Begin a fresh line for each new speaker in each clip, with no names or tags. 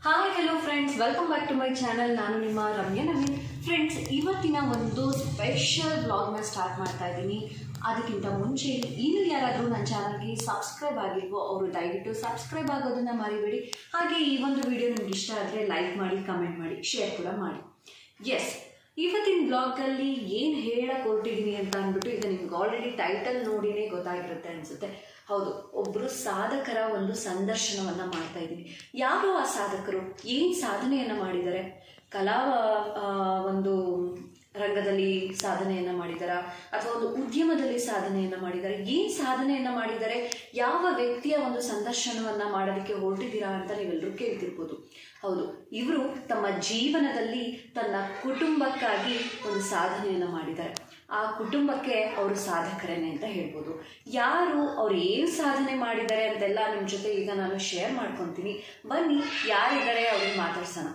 Hi hello friends welcome back to my channel ನಾನು ನಿಮ್ಮ Ramya Naveen friends ಇವತ್ತಿನ ಒಂದು ಸ್ಪೆಷಲ್ ಬ್ಲಾಗ್ನ ಸ್ಟಾರ್ಟ್ ಮಾಡ್ತಾ ಇದ್ದೀನಿ ಅದಕ್ಕಿಂತ ಮುಂಚೆ ಇನ್ನು ಯಾರಾದರೂ ನನ್ನ ಚಾನಲ್ಗೆ ಸಬ್ಸ್ಕ್ರೈಬ್ ಆಗಿಲ್ವೋ ಅವರು ದಯವಿಟ್ಟು ಸಬ್ಸ್ಕ್ರೈಬ್ ಆಗೋದನ್ನು ಮರಿಬೇಡಿ ಹಾಗೆ ಈ ಒಂದು ವಿಡಿಯೋ ನಿಮ್ಗೆ ಇಷ್ಟ ಆದರೆ ಲೈಕ್ ಮಾಡಿ ಕಮೆಂಟ್ ಮಾಡಿ ಶೇರ್ ಕೂಡ ಮಾಡಿ ಎಸ್ ಇವತ್ತಿನ ಬ್ಲಾಗಲ್ಲಿ ಏನು ಹೇಳಕ್ಕೆ ಹೊರಟಿದ್ದೀನಿ ಅಂತ ಅಂದ್ಬಿಟ್ಟು ಈಗ ನಿಮ್ಗೆ ಆಲ್ರೆಡಿ ಟೈಟಲ್ ನೋಡಿನೇ ಗೊತ್ತಾಗಿರುತ್ತೆ ಅನಿಸುತ್ತೆ ಹೌದು ಒಬ್ಬರು ಸಾಧಕರ ಒಂದು ಸಂದರ್ಶನವನ್ನು ಮಾಡ್ತಾ ಇದ್ದೀನಿ ಯಾರು ಆ ಸಾಧಕರು ಏನು ಸಾಧನೆಯನ್ನು ಮಾಡಿದ್ದಾರೆ ಕಲಾ ಆ, ಒಂದು ರಂಗದಲ್ಲಿ ಸಾಧನೆಯನ್ನು ಮಾಡಿದಾರ ಅಥವಾ ಒಂದು ಉದ್ಯಮದಲ್ಲಿ ಸಾಧನೆಯನ್ನು ಮಾಡಿದ್ದಾರೆ ಏನು ಸಾಧನೆಯನ್ನು ಮಾಡಿದ್ದಾರೆ ಯಾವ ವ್ಯಕ್ತಿಯ ಒಂದು ಸಂದರ್ಶನವನ್ನು ಮಾಡೋದಕ್ಕೆ ಹೊರಟಿದ್ದೀರಾ ಅಂತ ನೀವೆಲ್ಲರೂ ಕೇಳ್ತಿರ್ಬೋದು ಹೌದು ಇವರು ತಮ್ಮ ಜೀವನದಲ್ಲಿ ತನ್ನ ಕುಟುಂಬಕ್ಕಾಗಿ ಒಂದು ಸಾಧನೆಯನ್ನು ಮಾಡಿದ್ದಾರೆ ಆ ಕುಟುಂಬಕ್ಕೆ ಅವರು ಸಾಧಕರೇನೆ ಅಂತ ಹೇಳ್ಬೋದು ಯಾರು ಅವ್ರು ಏನು ಸಾಧನೆ ಮಾಡಿದ್ದಾರೆ ಅಂತೆಲ್ಲ ನಿಮ್ಮ ಜೊತೆ ಈಗ ನಾನು ಶೇರ್ ಮಾಡ್ಕೊತೀನಿ ಬನ್ನಿ ಯಾರಿದ್ದಾರೆ ಅವ್ರಿಗೆ ಮಾತಾಡ್ಸೋಣ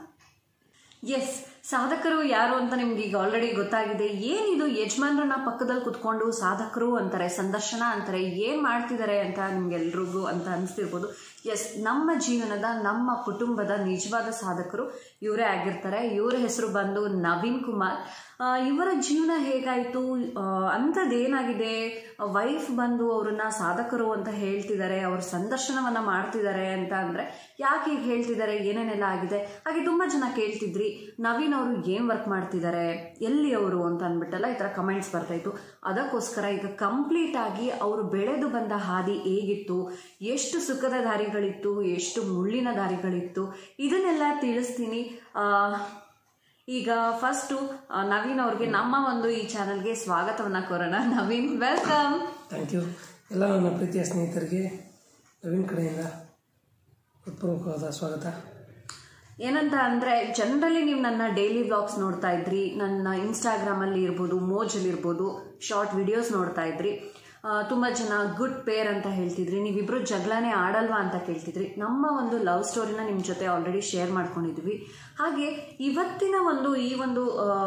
ಎಸ್ ಸಾಧಕರು ಯಾರು ಅಂತ ನಿಮ್ಗೆ ಈಗ ಆಲ್ರೆಡಿ ಗೊತ್ತಾಗಿದೆ ಏನಿದು ಯಜಮಾನ್ರನ್ನ ಪಕ್ಕದಲ್ಲಿ ಕುತ್ಕೊಂಡು ಸಾಧಕರು ಅಂತಾರೆ ಸಂದರ್ಶನ ಅಂತಾರೆ ಏನು ಮಾಡ್ತಿದ್ದಾರೆ ಅಂತ ನಿಮ್ಗೆಲ್ರಿಗೂ ಅಂತ ಅನಿಸ್ತಿರ್ಬೋದು ಎಸ್ ನಮ್ಮ ಜೀವನದ ನಮ್ಮ ಕುಟುಂಬದ ನಿಜವಾದ ಸಾಧಕರು ಇವರೇ ಆಗಿರ್ತಾರೆ ಇವರ ಹೆಸರು ಬಂದು ನವೀನ್ ಕುಮಾರ್ ಆ, ಇವರ ಜೀವನ ಹೇಗಾಯಿತು ಅಂಥದ್ದೇನಾಗಿದೆ ವೈಫ್ ಬಂದು ಅವ್ರನ್ನ ಸಾಧಕರು ಅಂತ ಹೇಳ್ತಿದ್ದಾರೆ ಅವ್ರ ಸಂದರ್ಶನವನ್ನು ಮಾಡ್ತಿದ್ದಾರೆ ಅಂತ ಅಂದರೆ ಯಾಕೆ ಹೀಗೆ ಹೇಳ್ತಿದ್ದಾರೆ ಏನೇನೆಲ್ಲ ಆಗಿದೆ ಹಾಗೆ ತುಂಬ ಜನ ಕೇಳ್ತಿದ್ರಿ ನವೀನ್ ಅವರು ಏನು ವರ್ಕ್ ಮಾಡ್ತಿದ್ದಾರೆ ಎಲ್ಲಿ ಅವರು ಅಂತ ಅಂದ್ಬಿಟ್ಟೆಲ್ಲ ಈ ಥರ ಕಮೆಂಟ್ಸ್ ಬರ್ತಾಯಿತ್ತು ಅದಕ್ಕೋಸ್ಕರ ಈಗ ಕಂಪ್ಲೀಟ್ ಆಗಿ ಅವರು ಬೆಳೆದು ಬಂದ ಹಾದಿ ಹೇಗಿತ್ತು ಎಷ್ಟು ಸುಖದ ದಾರಿಗಳಿತ್ತು ಎಷ್ಟು ಮುಳ್ಳಿನ ದಾರಿಗಳಿತ್ತು ಇದನ್ನೆಲ್ಲ ತಿಳಿಸ್ತೀನಿ ಆ, ಈಗ ಫಸ್ಟು ನವೀನ್ ಅವ್ರಿಗೆ ನಮ್ಮ ಒಂದು ಈ ಚಾನಲ್ಗೆ ಸ್ವಾಗತವನ್ನು ಕೋರೋಣ ನವೀನ್ ವೆಲ್ಕಮ್
ಥ್ಯಾಂಕ್ ಯು ಎಲ್ಲ ನನ್ನ ಪ್ರೀತಿಯ ಸ್ನೇಹಿತರಿಗೆ ನವೀನ್ ಕಡೆಯಿಂದ ಹೃತ್ಪೂರ್ವಕವಾದ ಸ್ವಾಗತ
ಏನಂತ ಅಂದರೆ ಜನರಲಿ ನೀವು ನನ್ನ ಡೈಲಿ ವ್ಲಾಗ್ಸ್ ನೋಡ್ತಾ ಇದ್ರಿ ನನ್ನ ಇನ್ಸ್ಟಾಗ್ರಾಮಲ್ಲಿ ಇರ್ಬೋದು ಮೋಜಲ್ಲಿ ಇರ್ಬೋದು ಶಾರ್ಟ್ ವಿಡಿಯೋಸ್ ನೋಡ್ತಾ ಇದ್ರಿ ತುಂಬ ಜನ ಗುಡ್ ಪೇರ್ ಅಂತ ಹೇಳ್ತಿದ್ರಿ ನೀವಿಬ್ಬರು ಜಗಳನೇ ಆಡಲ್ವಾ ಅಂತ ಕೇಳ್ತಿದ್ರಿ ನಮ್ಮ ಒಂದು ಲವ್ ಸ್ಟೋರಿನ ನಿಮ್ಮ ಜೊತೆ ಆಲ್ರೆಡಿ ಶೇರ್ ಮಾಡ್ಕೊಂಡಿದ್ವಿ ಹಾಗೆ ಇವತ್ತಿನ ಒಂದು ಈ ಒಂದು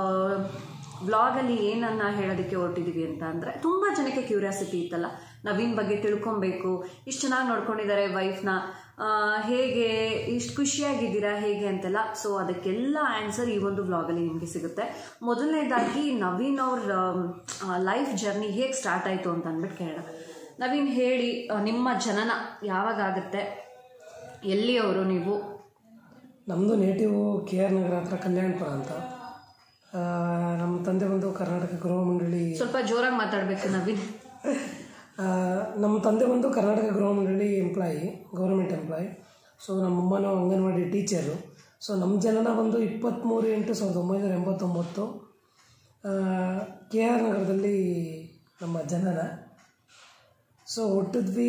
ಬ್ಲಾಗಲ್ಲಿ ಏನನ್ನ ಹೇಳೋದಕ್ಕೆ ಹೊರಟಿದ್ದೀವಿ ಅಂತ ಅಂದರೆ ತುಂಬ ಜನಕ್ಕೆ ಕ್ಯೂರಿಯಾಸಿಟಿ ಇತ್ತಲ್ಲ ನವೀನ್ ಬಗ್ಗೆ ತಿಳ್ಕೊಬೇಕು ಇಷ್ಟು ಚೆನ್ನಾಗಿ ನೋಡ್ಕೊಂಡಿದ್ದಾರೆ ವೈಫ್ನ ಹೇಗೆ ಇಷ್ಟು ಖುಷಿಯಾಗಿದ್ದೀರಾ ಹೇಗೆ ಅಂತೆಲ್ಲ ಸೊ ಅದಕ್ಕೆಲ್ಲ ಆನ್ಸರ್ ಈ ಒಂದು ವ್ಲಾಗಲ್ಲಿ ನಿಮಗೆ ಸಿಗುತ್ತೆ ಮೊದಲನೇದಾಗಿ ನವೀನ್ ಅವ್ರ ಲೈಫ್ ಜರ್ನಿ ಹೇಗೆ ಸ್ಟಾರ್ಟ್ ಆಯಿತು ಅಂತ ಅಂದ್ಬಿಟ್ಟು ಕೇಳೋಣ ನವೀನ್ ಹೇಳಿ ಆ, ನಿಮ್ಮ ಜನನ ಯಾವಾಗ ಆಗುತ್ತೆ ಎಲ್ಲಿ ಅವರು ನೀವು
ನಮ್ಮದು ನೇಟಿವ್ ಕೆ ಆರ್ ನಗರ ಹತ್ರ ಕಲ್ಯಾಣಪುರ ಅಂತ ಆ, ನಮ್ಮ ತಂದೆ ಬಂದು ಕರ್ನಾಟಕ ಗೃಹ ಮಂಡಳಿ
ಸ್ವಲ್ಪ ಜೋರಾಗಿ ಮಾತಾಡಬೇಕು ನವೀನ್
ಆ, ನಮ್ಮ ತಂದೆ ಬಂದು ಕರ್ನಾಟಕ ಗೃಹ ಮಂಡಳಿ ಎಂಪ್ಲಾಯಿ ಗೌರ್ಮೆಂಟ್ ಎಂಪ್ಲಾಯಿ ಸೊ ನಮ್ಮಮ್ಮನೂ ಅಂಗನವಾಡಿ ಟೀಚರು ಸೊ ನಮ್ಮ ಜನನ ಬಂದು ಇಪ್ಪತ್ತ್ಮೂರು ಎಂಟು ಸಾವಿರದ ಒಂಬೈನೂರ ಎಂಬತ್ತೊಂಬತ್ತು ಕೆ ಆರ್ ನಗರದಲ್ಲಿ ನಮ್ಮ ಜನನ ಸೊ ಹುಟ್ಟಿದ್ವಿ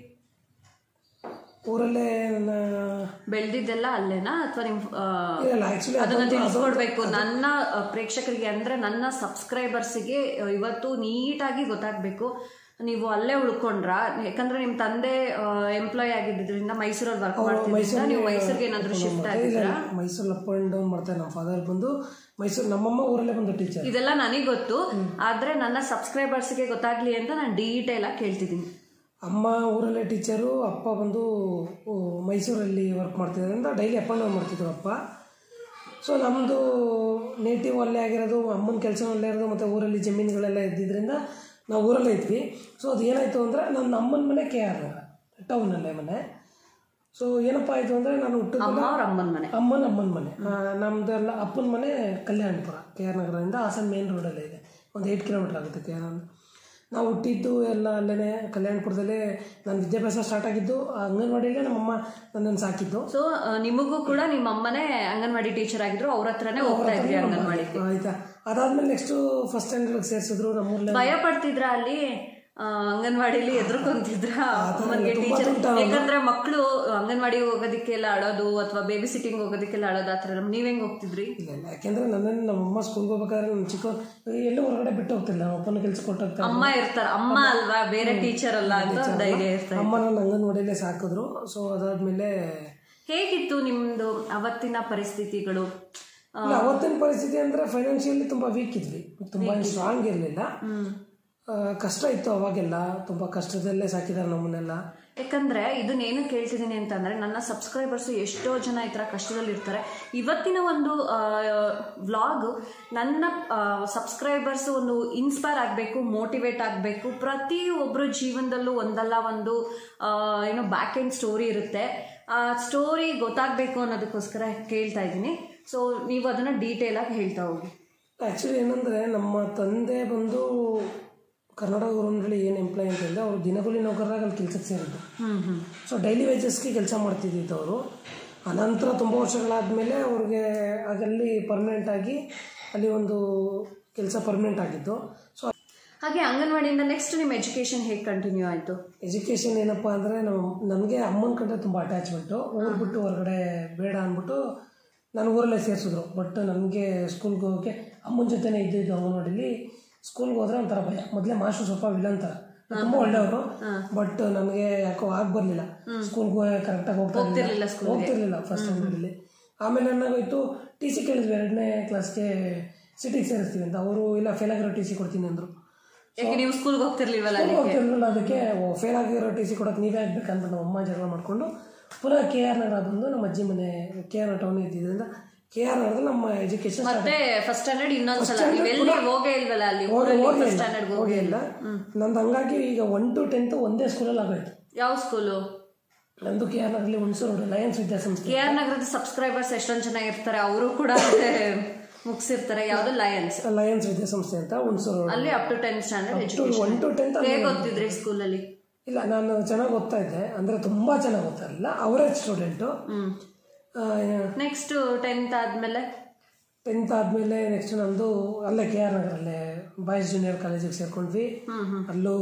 ಊರಲ್ಲೇ ನನ್ನ
ಬೆಳೆದಿದ್ದೆಲ್ಲ ಅಲ್ಲೇನಾ ಅಥವಾ ನಿಮ್ಮ ಆ,
ಇಲ್ಲ ಆ್ಯಕ್ಚುಲಿ
ಅದನ್ನ ತಿಳಿಸ್ಕೊಡ್ಬೇಕು ನನ್ನ ಅ, ಪ್ರೇಕ್ಷಕರಿಗೆ ಅಂದ್ರೆ ನನ್ನ ಸಬ್ಸ್ಕ್ರೈಬರ್ಸಿಗೆ ಇವತ್ತು ನೀಟಾಗಿ ಗೊತ್ತಾಗ್ಬೇಕು ನೀವು ಅಲ್ಲೇ ಉಳ್ಕೊಂಡ್ರ ಯಾಕಂದ್ರೆ ನಿಮ್ ತಂದೆ ಎಂಪ್ಲಾಯ್ ಆಗಿದ್ದರಿಂದ ಮೈಸೂರಲ್ಲಿ ವರ್ಕ್ ಮಾಡ್ತಿದ್ರಿಂದ ನೀವು ಮೈಸೂರಿಗೆ ಏನಾದ್ರು ಶಿಫ್ಟ್ ಆಗಿದ್ರ
ಮೈಸೂರಲ್ಲಿ ಅಪ್ ಆ್ಯಂಡ್ ಡೌನ್ ಮಾಡ್ತಾರೆ ನಮ್ಮ ಫಾದರ್ ಬಂದು ಮೈಸೂರು ನಮ್ಮಮ್ಮ ಊರಲ್ಲೇ ಬಂದು ಟೀಚರ್
ಇದೆಲ್ಲ ನನಗೆ ಗೊತ್ತು ಆದ್ರೆ ನನ್ನ ಸಬ್ಸ್ಕ್ರೈಬರ್ಸ್ಗೆ ಗೊತ್ತಾಗ್ಲಿ ಅಂತ ನಾನು ಡೀಟೇಲ್ ಆಗಿ ಕೇಳ್ತಿದ್ದೀನಿ
ಅಮ್ಮ ಊರಲ್ಲೇ ಟೀಚರು ಅಪ್ಪ ಬಂದು ಊ, ಮೈಸೂರಲ್ಲಿ ವರ್ಕ್ ಮಾಡ್ತಿದ್ದರಿಂದ ಡೈಲಿ ಅಪ್ ಆ್ಯಂಡ್ ಡೌನ್ ಮಾಡ್ತಿದ್ರು ಅಪ್ಪ ಸೊ ನಮ್ಮದು ನೇಟಿವ್ ಅಲ್ಲೇ ಆಗಿರೋದು ಅಮ್ಮನ ಕೆಲಸ ಅಲ್ಲೇ ಇರೋದು ಮತ್ತು ಊರಲ್ಲಿ ಜಮೀನುಗಳೆಲ್ಲ ಇದ್ದಿದ್ದರಿಂದ ನಾವು ಊರಲ್ಲೇ ಇದ್ವಿ ಸೊ ಅದು ಏನಾಯಿತು ಅಂದರೆ ನನ್ನ ಅಮ್ಮನ ಮನೆ ಕೆ ಆರ್ ನಗರ ಟೌನಲ್ಲೇ ಮನೆ ಸೊ ಏನಪ್ಪ ಆಯಿತು ಅಂದರೆ ನಾನು ಹುಟ್ಟಿದ
ಅಮ್ಮ ಅವ್ರ ಅಮ್ಮನ ಮನೆ
ಅಮ್ಮನ ಅಮ್ಮನ ಮನೆ ಆ, ನಮ್ದೆಲ್ಲ ಅಪ್ಪನ ಮನೆ ಕಲ್ಯಾಣಪುರ ಕೆ ಆರ್ ನಗರದಿಂದ ಹಾಸನ ಮೇನ್ ರೋಡಲ್ಲೇ ಇದೆ ಒಂದು ಏಯ್ಟ್ ಕಿಲೋಮೀಟ್ರ್ ಆಗುತ್ತೆ ಕೆ ಆರ್ ನಾವು ಹುಟ್ಟಿದ್ದು ಎಲ್ಲ ಅಲ್ಲೇ ಕಲ್ಯಾಣಪುರದಲ್ಲೇ ನನ್ನ ವಿದ್ಯಾಭ್ಯಾಸ ಸ್ಟಾರ್ಟ್ ಆಗಿದ್ದು ಆ ಅಂಗನವಾಡಿಯಲ್ಲೇ ನಮ್ಮಮ್ಮ ನನ್ನನ್ನು ಸಾಕಿದ್ದು
ಸೊ ನಿಮಗೂ ಕೂಡ ನಿಮ್ಮ ಅಮ್ಮನೇ ಅಂಗನವಾಡಿ ಟೀಚರ್ ಆಗಿದ್ರು ಅವ್ರ ಹತ್ರನೇ ಹೋಗ್ತಾ ಇದ್ರಿ ಅಂಗನವಾಡಿ
ಆಯಿತಾ ಅದಾದ್ಮೇಲೆ ನೆಕ್ಸ್ಟು ಫಸ್ಟ್ ಸ್ಟ್ಯಾಂಡರ್ಡ್ಗೆ ಸೇರಿಸಿದ್ರು ನಮ್ಮೂರಲ್ಲೇ
ಭಯ ಪಡ್ತಿದ್ರ ಅಲ್ಲಿ ಆ, ಅಂಗನವಾಡಿಲಿ ಎದುರ್ಕೊಂತಿದ್ರ ಅಮ್ಮನ್ಗೆ ಟೀಚರ್ ಯಾಕಂದ್ರೆ ಮಕ್ಕಳು ಅಂಗನವಾಡಿಗೆ ಹೋಗೋದಕ್ಕೆಲ್ಲ ಅಳೋದು ಅಥವಾ ಬೇಬಿ ಸಿಟ್ಟಿಂಗ್ ಹೋಗೋದಕ್ಕೆಲ್ಲ ಅಳೋದು ಆ ಥರ ನೀವ್ ಹೆಂಗ್ ಹೋಗ್ತಿದ್ರಿ
ಇಲ್ಲ ಇಲ್ಲ ಯಾಕೆಂದರೆ ನನ್ನನ್ನು ನಮ್ಮಮ್ಮ ಸ್ಕೂಲ್ಗೆ ಹೋಗ್ಬೇಕಾದ್ರೆ ನನ್ನ ಚಿಕ್ಕ ಎಲ್ಲೂ ಹೊರಗಡೆ ಬಿಟ್ಟು ಹೋಗ್ತಿಲ್ಲ ನಮ್ಮ ಅಪ್ಪನ ಕೆಲಸ ಕೊಟ್ಟೋಗ್ತಾರೆ
ಅಮ್ಮ ಇರ್ತಾರ ಅಮ್ಮ ಅಲ್ವಾ ಬೇರೆ ಟೀಚರ್ ಅಲ್ಲ ಅಂತ ಒಂದ್ ಧೈರ್ಯ ಇರ್ತಾರೆ
ಅಮ್ಮ ನನ್ನ ಅಂಗನವಾಡಿಯಲ್ಲೇ ಸಾಕಿದ್ರು ಸೊ ಅದಾದಮೇಲೆ
ಹೇಗಿತ್ತು ನಿಮ್ದು ಅವತ್ತಿನ ಪರಿಸ್ಥಿತಿಗಳು ಆ,
ಇಲ್ಲ ಅವತ್ತಿನ ಪರಿಸ್ಥಿತಿ ಅಂದರೆ ಫೈನಾನ್ಷಿಯಲಿ ತುಂಬ ವೀಕ್ ಇದ್ವಿ ತುಂಬ ಸ್ಟ್ರಾಂಗ್ ಇರಲಿಲ್ಲ ಕಷ್ಟ ಇತ್ತು ಅವಾಗೆಲ್ಲ ತುಂಬ ಕಷ್ಟದಲ್ಲೇ ಸಾಕಿದ್ದಾರೆ ನಮ್ಮನ್ನೆಲ್ಲ
ಯಾಕಂದರೆ ಇದನ್ನೇನು ಕೇಳ್ತಿದ್ದೀನಿ ಅಂತಂದರೆ ನನ್ನ ಸಬ್ಸ್ಕ್ರೈಬರ್ಸು ಎಷ್ಟೋ ಜನ ಈ ಥರ ಕಷ್ಟದಲ್ಲಿ ಇರ್ತಾರೆ ಇವತ್ತಿನ ಒಂದು ವ್ಲಾಗ್ ನನ್ನ ಸಬ್ಸ್ಕ್ರೈಬರ್ಸ್ ಒಂದು ಇನ್ಸ್ಪೈರ್ ಆಗಬೇಕು ಮೋಟಿವೇಟ್ ಆಗಬೇಕು ಪ್ರತಿಯೊಬ್ಬರ ಜೀವನದಲ್ಲೂ ಒಂದಲ್ಲ ಒಂದು ಆ, ಏನೋ ಬ್ಯಾಕ್ ಎಂಡ್ ಸ್ಟೋರಿ ಇರುತ್ತೆ ಆ ಸ್ಟೋರಿ ಗೊತ್ತಾಗಬೇಕು ಅನ್ನೋದಕ್ಕೋಸ್ಕರ ಕೇಳ್ತಾ ಇದ್ದೀನಿ ಸೊ ನೀವು ಅದನ್ನು ಡೀಟೇಲಾಗಿ ಹೇಳ್ತಾ ಹೋಗಿ
ಆ್ಯಕ್ಚುಲಿ ಏನಂದರೆ ನಮ್ಮ ತಂದೆ ಬಂದು ಕನ್ನಡ ಗೌರ್ಮೆಂಟಲ್ಲಿ ಏನು ಎಂಪ್ಲಾಯ್ ಅಂತ ಹೇಳಿದ್ರೆ ಅವರು ದಿನಗೂಲಿ ನೌಕರರಾಗಿ ಅಲ್ಲಿ ಕೆಲಸಕ್ಕೆ ಸೇರಿದ್ದು
ಹ್ಞೂ ಹ್ಞೂ
ಸೊ ಡೈಲಿ ವೇಜಸ್ಗೆ ಕೆಲಸ ಮಾಡ್ತಿದ್ದಿದ್ದು ಅವರು ಅನಂತರ ತುಂಬ ವರ್ಷಗಳಾದಮೇಲೆ ಅವ್ರಿಗೆ ಅಲ್ಲಿ ಪರ್ಮನೆಂಟ್ ಆಗಿ ಅಲ್ಲಿ ಒಂದು ಕೆಲಸ ಪರ್ಮನೆಂಟ್ ಆಗಿದ್ದು ಸೊ
ಹಾಗೆ ಅಂಗನವಾಡಿಯಿಂದ ನೆಕ್ಸ್ಟ್ ನಿಮ್ಮ ಎಜುಕೇಷನ್ ಹೇಗೆ ಕಂಟಿನ್ಯೂ ಆಯಿತು
ಎಜುಕೇಷನ್ ಏನಪ್ಪ ಅಂದರೆ ನಾವು ನನಗೆ ಅಮ್ಮನ ಕಂಡ್ರೆ ತುಂಬ ಅಟ್ಯಾಚ್ಮೆಂಟು ಊರು ಬಿಟ್ಟು ಹೊರಗಡೆ ಬೇಡ ಅಂದ್ಬಿಟ್ಟು ನಾನು ಊರಲ್ಲೇ ಸೇರಿಸಿದ್ರು ಬಟ್ ನನಗೆ ಸ್ಕೂಲ್ಗೆ ಹೋಗೋಕ್ಕೆ ಅಮ್ಮನ ಜೊತೆನೇ ಇದ್ದಿದ್ದು ಅಂಗನವಾಡಿಲಿ ಸ್ಕೂಲ್ಗೆ ಹೋದ್ರೆ ಒಂಥರ ಭಯ ಮೊದಲೇ ಮಾಸ್ಟರ್ ಸ್ವಲ್ಪ ವಿಲನ್ ಥರ ತುಂಬ ಒಳ್ಳೆಯವರು ಬಟ್ ನನಗೆ ಯಾಕೋ ಆಗ ಬರಲಿಲ್ಲ ಸ್ಕೂಲ್ಗೆ ಕರೆಕ್ಟಾಗಿ ಹೋಗ್ತಾ ಇರಲಿಲ್ಲ ಹೋಗ್ತಿರ್ಲಿಲ್ಲ ಫಸ್ಟ್ ಸ್ಟ್ಯಾಂಡರ್ಡಲ್ಲಿ ಆಮೇಲೆ ಏನಾಗೋಯ್ತು ಟಿ ಸಿ ಕೇಳಿದ್ವಿ ಎರಡನೇ ಕ್ಲಾಸ್ಗೆ ಸಿಟಿಗೆ ಸೇರಿಸ್ತೀವಿ ಅಂತ ಅವರು ಇಲ್ಲ ಫೇಲ್ ಆಗಿರೋ ಟಿ ಸಿ ಕೊಡ್ತೀನಿ ಅಂದರು
ಯಾಕೆ ನೀವು ಸ್ಕೂಲ್ಗೆ ಹೋಗ್ತಿರ್ಲಿಲ್ವಲ್ಲ ಅಲ್ಲಿ
ಹೋಗ್ತಿರ್ಲಿಲ್ಲ ಅದಕ್ಕೆ ಫೇಲ್ ಆಗಿರೋ ಟಿ ಸಿ ಕೊಡೋಕೆ ನೀವೇ ಆಗ್ಬೇಕಂತ ನಮ್ಮ ಅಮ್ಮ ಜಗಳ ಮಾಡಿಕೊಂಡು ಪುನಃ ಕೆ ಆರ್ ನಗರ ಬಂದು ನಮ್ಮ ಅಜ್ಜಿ ಮನೆ ಕೆ ಆರ್ ಟೌನ್ ಇದ್ದಿದ್ದರಿಂದ ಕೆ ಆರ್ ನಗರದಲ್ಲಿ ನಮ್ಮ ಎಜುಕೇಶನ್
ಮತ್ತೆ ಫಸ್ಟ್ ಸ್ಟ್ಯಾಂಡರ್ಡ್ ಇನ್ನೊಂದ್ಸಲ ನೀವೆಲ್ಲಿ ಹೋಗೇ ಇಲ್ವಲ್ಲ ಅಲ್ಲಿ ಊರಲ್ಲಿ ಫಸ್ಟ್ ಸ್ಟ್ಯಾಂಡರ್ಡ್ ಹೋಗಿ
ಹೋಗಿಲ್ಲ ನಂದು ಹಂಗಾಗಿ ಈಗ ಒನ್ ಟು ಟೆಂತ್ ಒಂದೇ ಸ್ಕೂಲಲ್ಲಿ ಆಗೋಯ್ತು
ಯಾವ ಸ್ಕೂಲು
ನಂದು ಕೆ ಆರ್ ನಗರಲ್ಲಿ ಹುಣಸೂರು ಲಯನ್ಸ್ ವಿದ್ಯಾಸಂಸ್ಥೆ
ಕೆ ಆರ್ ನಗರದ ಸಬ್ಸ್ಕ್ರೈಬರ್ಸ್ ಎಷ್ಟೊಂದು ಜನ ಇರ್ತಾರೆ ಅವರು ಕೂಡ ಅದೇ ಮುಗಿಸಿರ್ತಾರೆ ಯಾವ್ದು ಲಯನ್ಸ್
ಲಯನ್ಸ್ ವಿದ್ಯಾಸಂಸ್ಥೆ ಅಂತ ಹುಣಸೂರು
ಅಲ್ಲಿ up to tenth standard education
one to tenth
ಹೇಗೆ ಓದ್ತಿದ್ರಿ ಸ್ಕೂಲಲ್ಲಿ
ಇಲ್ಲ ನಾನು ಚೆನ್ನಾಗಿ ಓದ್ತಾ ಇದ್ದೆ ಅಂದರೆ ತುಂಬ ಚೆನ್ನಾಗಿ ಓದ್ತಾ ಇರಲಿಲ್ಲ average student
hmm next tenth ಆದ್ಮೇಲೆ
ಟೆಂತ್ ಆದಮೇಲೆ ನೆಕ್ಸ್ಟ್ ನಂದು ಅಲ್ಲೇ ಕೆ ಆರ್ ನಗರಲ್ಲೇ ಬಾಯ್ಸ್ ಜೂನಿಯರ್ ಕಾಲೇಜಿಗೆ ಸೇರ್ಕೊಂಡ್ವಿ ಅಲ್ಲೂ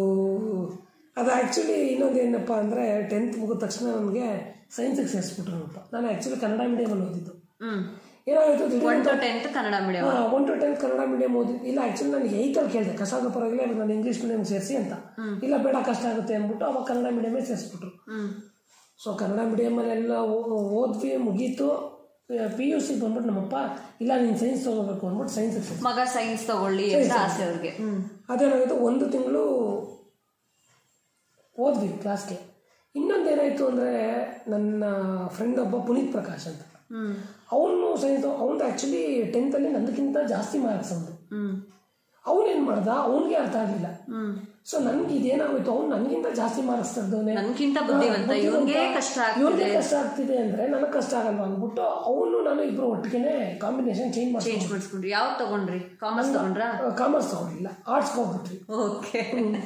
ಅದು ಆ್ಯಕ್ಚುಲಿ ಇನ್ನೊಂದು ಏನಪ್ಪ ಅಂದರೆ ಟೆಂತ್ ಮುಗಿದ ತಕ್ಷಣ ನನಗೆ ಸೈನ್ಸಿಗೆ ಸೇರಿಸ್ಬಿಟ್ರು ಅಂತ ನಾನು ಆ್ಯಕ್ಚುಲಿ ಕನ್ನಡ ಮೀಡಿಯಮಲ್ಲಿ ಓದಿದ್ದು
ಹ್ಮ್
ಏನಾಯಿತು
one to tenth Kannada medium
one to tenth Kannada medium ಓದಿ ಇಲ್ಲ ಆ್ಯಕ್ಚುಲಿ ನಾನು ಏಯ್ತಲ್ಲಿ ಕೇಳಿದೆ ಕಷ್ಟ ಆಗೋ ಪರವಾಗಿಲ್ಲ ನಾನು ಇಂಗ್ಲೀಷ್ ಮೀಡಿಯಂ ಸೇರಿಸಿ ಅಂತ ಇಲ್ಲ ಬೇಡ ಕಷ್ಟ ಆಗುತ್ತೆ ಅಂದ್ಬಿಟ್ಟು ಅವಾಗ ಕನ್ನಡ ಮೀಡಿಯಮೇ ಸೇರಿಸ್ಬಿಟ್ರು
ಹ್ಮ್
ಸೊ ಕನ್ನಡ ಮೀಡಿಯಮಲ್ಲೆಲ್ಲ ಓದ್ವಿ ಮುಗೀತು ಪಿ ಯು ಸಿ ಬಂದ್ಬಿಟ್ಟು ನಮ್ಮಪ್ಪ ಇಲ್ಲ ನೀನು ಸೈನ್ಸ್ ತೊಗೋಬೇಕು ಅಂದ್ಬಿಟ್ಟು ಸೈನ್ಸಿಗೆ ಸೇರಿಸಿ
ಮಗ ಸೈನ್ಸ್ ತಗೊಳ್ಳಿ ಅಂತ ಆಸೆ ಅವ್ರಿಗೆ ಹ್ಮ್
ಅದೇನಾಗಿತ್ತು ಒಂದು ತಿಂಗಳು ಓದ್ವಿ ಕ್ಲಾಸ್ಗೆ ಇನ್ನೊಂದು ಏನಾಯಿತು ಅಂದರೆ ನನ್ನ ಫ್ರೆಂಡ್ ಒಬ್ಬ ಪುನೀತ್ ಪ್ರಕಾಶ್ ಅಂತ
ಹ್ಮ್
ಅವನು ಸೈನ್ಸ್ ಅವನು ಆ್ಯಕ್ಚುಲಿ ಟೆಂತಲ್ಲಿ ನಂದಕ್ಕಿಂತ ಜಾಸ್ತಿ ಮಾರ್ಕ್ಸ್ ಅವನು
ಹ್ಮ್
ಅವನೇನು ಮಾಡ್ದ ಅವನಿಗೆ ಅರ್ಥ ಆಗಲಿಲ್ಲ
ಹ್ಮ್
ಸೊ ನನಗೆ ಇದೇನಾಗೋಯ್ತು ಅವ್ನು ನನಗಿಂತ ಜಾಸ್ತಿ ಮಾರ್ಕ್ಸ್ ತೆಗ್ದವನೇ
ನನ್ಕಿಂತ ಬುದ್ಧಿವಂತ ಇವನ್ಗೆ ಕಷ್ಟ
ಇವ್ರಿಗೆ
ಆಗ್ತಿದೆ
ಕಷ್ಟ ಆಗ್ತಿದೆ ಅಂದರೆ ನನಗೆ ಕಷ್ಟ ಆಗಲ್ವಾ ಅಂದ್ಬಿಟ್ಟು ಅವನು ನಾನು ಇಬ್ಬರು ಒಟ್ಟಿಗೆ ಕಾಂಬಿನೇಷನ್ ಚೇಂಜ್ ಮಾಡಿ
ಚೇಂಜ್ ಮಾಡಿಸ್ಕೊಂಡ್ರಿ ಯಾವ್ದು ತಗೊಂಡ್ರಿ ಕಾಮರ್ಸ್ ತಗೊಂಡ್ರಾ
ಕಾಮರ್ಸ್ ತಗೊಂಡಿಲ್ಲ ಆರ್ಟ್ಸ್ಗೆ ಹೋಗ್ಬಿಟ್ವಿ
ಓಕೆ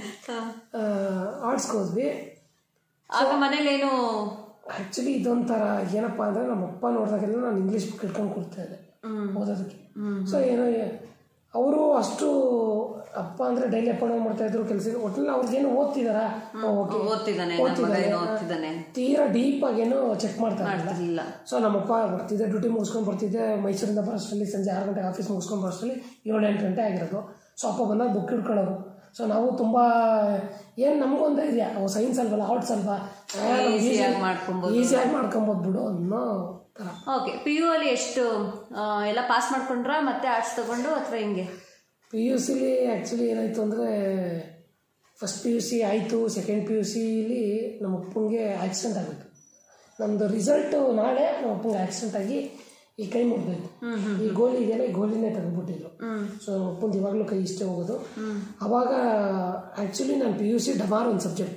ಆರ್ಟ್ಸ್ಗೆ ಹೋದ್ವಿ
ಆಗ ಮನೇಲೇನು
ಆ್ಯಕ್ಚುಲಿ ಇದೊಂಥರ ಏನಪ್ಪ ಅಂದರೆ ನಮ್ಮ ಅಪ್ಪ ನೋಡಿದಾಗೆಲ್ಲ ನಾನು ಇಂಗ್ಲೀಷ್ ಬುಕ್ ಇಟ್ಕೊಂಡು ಕೊಡ್ತಾ ಇದ್ದೆ ಓದೋದಕ್ಕೆ ಸೊ ಏನೋ ಅವರು ಅಷ್ಟು ಅಪ್ಪ ಅಂದರೆ ಡೈಲಿ ಅಪ್ ಡೌನ್ ಮಾಡ್ತಾ ಇದ್ರು ಕೆಲಸ ಒಟ್ಟಿನಲ್ಲಿ ಅವ್ರಿಗೇನು ಓದ್ತಿದಾರಾ ಓಕೆ
ಓದ್ತಿದ್ದಾನೆ ನನ್ನ ಮಗ ಏನೋ ಓದ್ತಿದ್ದಾನೆ
ತೀರಾ ಡೀಪ್ ಆಗೇನೋ ಚೆಕ್ ಮಾಡ್ತಾ ಇರಲಿಲ್ಲ
ಮಾಡ್ತಿರ್ಲಿಲ್ಲ
ಸೊ ನಮ್ಮಪ್ಪ ಬರ್ತಿದ್ದೆ ಡ್ಯೂಟಿ ಮುಗಿಸ್ಕೊಂಡು ಬರ್ತಿದ್ದೆ ಮೈಸೂರಿಂದ ಬರೋಷ್ಟರಲ್ಲಿ ಸಂಜೆ ಆರು ಗಂಟೆಗೆ ಆಫೀಸ್ ಮುಗಿಸ್ಕೊಂಡು ಬರೋಷ್ಟರಲ್ಲಿ ಏಳು ಎಂಟು ಗಂಟೆ ಆಗಿರೋದು ಸೊ ಅಪ್ಪ ಬಂದಾಗ ಬುಕ್ ಹಿಡ್ಕೊಳ್ಳೋರು ಸೊ ನಾವು ತುಂಬ ಏನು ನಮಗೊಂದು ಧೈರ್ಯ ಅವು ಸೈನ್ಸ್ ಅಲ್ವಲ್ಲ ಆರ್ಟ್ಸ್ ಅಲ್ವಾ
ಈಸಿಯಾಗಿ ಮಾಡ್ಕೊಂಬೋದು
ಈಸಿಯಾಗಿ ಮಾಡ್ಕೊಬೋದು ಬಿಡು ಅನ್ನೋ ಥರ
ಓಕೆ ಪಿ ಯು ಅಲ್ಲಿ ಎಷ್ಟು ಆ, ಎಲ್ಲ ಪಾಸ್ ಮಾಡ್ಕೊಂಡ್ರಾ ಮತ್ತೆ ಆರ್ಟ್ಸ್ ತಗೊಂಡು ಅಥವಾ ಹಿಂಗೆ
ಪಿ ಯು ಸಿಲಿ ಆ್ಯಕ್ಚುಲಿ ಏನಾಯಿತು ಅಂದರೆ ಫಸ್ಟ್ ಪಿ ಯು ಸಿ ಆಯಿತು ಸೆಕೆಂಡ್ ಪಿ ಯು ಸಿಲಿ ನಮ್ಮ ಅಪ್ಪಂಗೆ ಆಕ್ಸಿಡೆಂಟ್ ಆಗಿತ್ತು ನಮ್ಮದು ರಿಸಲ್ಟು ನಾಳೆ ನಮ್ಮ ಅಪ್ಪಂಗೆ ಆಕ್ಸಿಡೆಂಟ್ ಆಗಿ ಈ ಕೈ ಮುಗ್ದೋಯ್ತು ಈ ಗೋಲಿ ಇದೆಯಲ್ಲ ಈ ಗೋಲಿನೇ ತೆಗೆದುಬಿಟ್ಟಿದ್ರು
ಹ್ಮ್
ಸೊ ನಮ್ಮ ಅಪ್ಪಂದು ಇವಾಗಲೂ ಕೈ ಇಷ್ಟೇ ಹೋಗೋದು ಅವಾಗ ಆ್ಯಕ್ಚುಲಿ ನಾನು ಪಿ ಯು ಸಿ ಡಮಾರ್ ಒಂದು ಸಬ್ಜೆಕ್ಟ್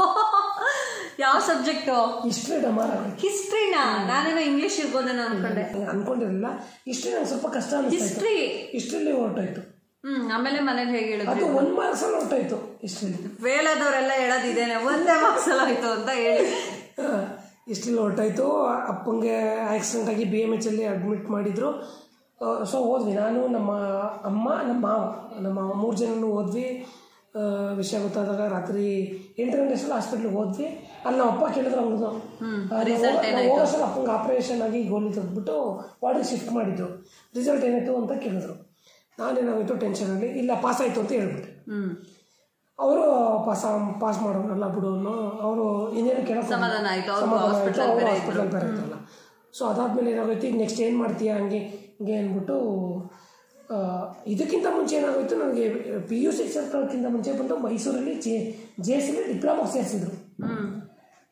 ಯಾವ ಸಬ್ಜೆಕ್ಟು
ಹಿಸ್ಟ್ರಿ ಡಮಾರ್ ಆಗೋಯ್ತು
ಹಿಸ್ಟ್ರಿನಾ ನಾನೇನೋ ಇಂಗ್ಲಿಷ್ ಇರ್ಬೋದೇನೋ ಅನ್ಕೊಂಡೆ
ಅನ್ಕೊಂಡಿರಲಿಲ್ಲ ಹಿಸ್ಟ್ರಿ ನಂಗೆ ಸ್ವಲ್ಪ ಕಷ್ಟ ಅನಿಸ್ತಾ ಇತ್ತು
ಹಿಸ್ಟ್ರಿ
ಹಿಸ್ಟ್ರಿಲಿ ಹೊರಟೋಯ್ತು
ಹ್ಮ್ ಆಮೇಲೆ ಮನೇಲಿ ಹೇಗೆ ಹೇಳಿದ್ರು
ಅದು ಒನ್ ಮಾರ್ಕ್ಸಲ್ಲಿ ಹೊರಟೋಯ್ತು ಹಿಸ್ಟ್ರಿಲಿ
ಫೇಲ್ ಆದವರೆಲ್ಲ ಹೇಳೋದಿದ್ದೇನೆ ಒಂದೇ ಮಾರ್ಕ್ಸ್ ಎಲ್ಲ ಆಯ್ತು ಅಂತ ಹೇಳಿ
ಇಷ್ಟೆಲ್ಲ ಹೊರಟಾಯ್ತು ಅಪ್ಪಂಗೆ ಆಕ್ಸಿಡೆಂಟ್ ಆಗಿ ಬಿ ಎಮ್ ಎಚ್ ಅಲ್ಲಿ ಅಡ್ಮಿಟ್ ಮಾಡಿದ್ರು ಸೊ ಹೋದ್ವಿ ನಾನು ನಮ್ಮ ಅಮ್ಮ ನಮ್ಮ ಮಾವ ನಮ್ಮ ಮೂರು ಜನನು ಹೋದ್ವಿ ಆ, ವಿಷಯ ಗೊತ್ತಾದಾಗ ರಾತ್ರಿ ಎಂಟು ಗಂಟೆ ಅಷ್ಟರಲ್ಲಿ ಹಾಸ್ಪಿಟ್ಲಿಗೆ ಹೋದ್ವಿ ಅಲ್ಲಿ ನಮ್ಮ ಅಪ್ಪ ಕೇಳಿದ್ರು ಅವ್ರದ್ದು ಹೋಗೋಸಲ ಅಪ್ಪಂಗೆ ಆಪ್ರೇಷನ್ ಆಗಿ ಗೋಲಿ ತೆಗೆದ್ಬಿಟ್ಟು ವಾರ್ಡಿಗೆ ಶಿಫ್ಟ್ ಮಾಡಿದ್ರು ರಿಸಲ್ಟ್ ಏನಾಯ್ತು ಅಂತ ಕೇಳಿದ್ರು ನಾನೇನಾಗೋಯ್ತು ಟೆನ್ಷನಲ್ಲಿ ಇಲ್ಲ ಪಾಸ್ ಆಯಿತು ಅಂತ ಹೇಳ್ಬಿಟ್ಟೆ
ಹ್ಮ್
ಅವರು ಪಾಸ್ ಪಾಸ್ ಮಾಡೋನಲ್ಲ ಬಿಡು ಅನ್ನೋ ಅವರು ಇನ್ನೇನು ಕೇಳೋಕೆ
ಸಮಾಧಾನ ಆಯ್ತು ಅವ್ರು
ಸಮಾಧಾನ ಆಯ್ತು,
ಹಾಸ್ಪಿಟಲ್
ಅವ್ರು
ಬೇರೆ
ಹಾಸ್ಪಿಟಲ್ ಬೇರೆ ಇದ್ರಲ್ಲ ಸೊ ಅದಾದ್ಮೇಲೆ ಏನಾಗೋಯ್ತು ಈಗ ನೆಕ್ಸ್ಟ್ ಏನು ಮಾಡ್ತೀಯಾ ಹಂಗೆ ಹಿಂಗೆ ಅಂದ್ಬಿಟ್ಟು ಆ, ಇದಕ್ಕಿಂತ ಮುಂಚೆ ಏನಾಗೋಯ್ತು ನನಗೆ ಪಿ ಯು ಸಿ ಸೇರ್ಕೊಳ್ಳೋಕ್ಕಿಂತ ಮುಂಚೆ ಬಂದು ಮೈಸೂರಲ್ಲಿ ಜೆ ಜೆ ಎಸ್ ಡಿಪ್ಲೊಮಾ ಸೇರಿಸಿದ್ರು
ಹ್ಮ್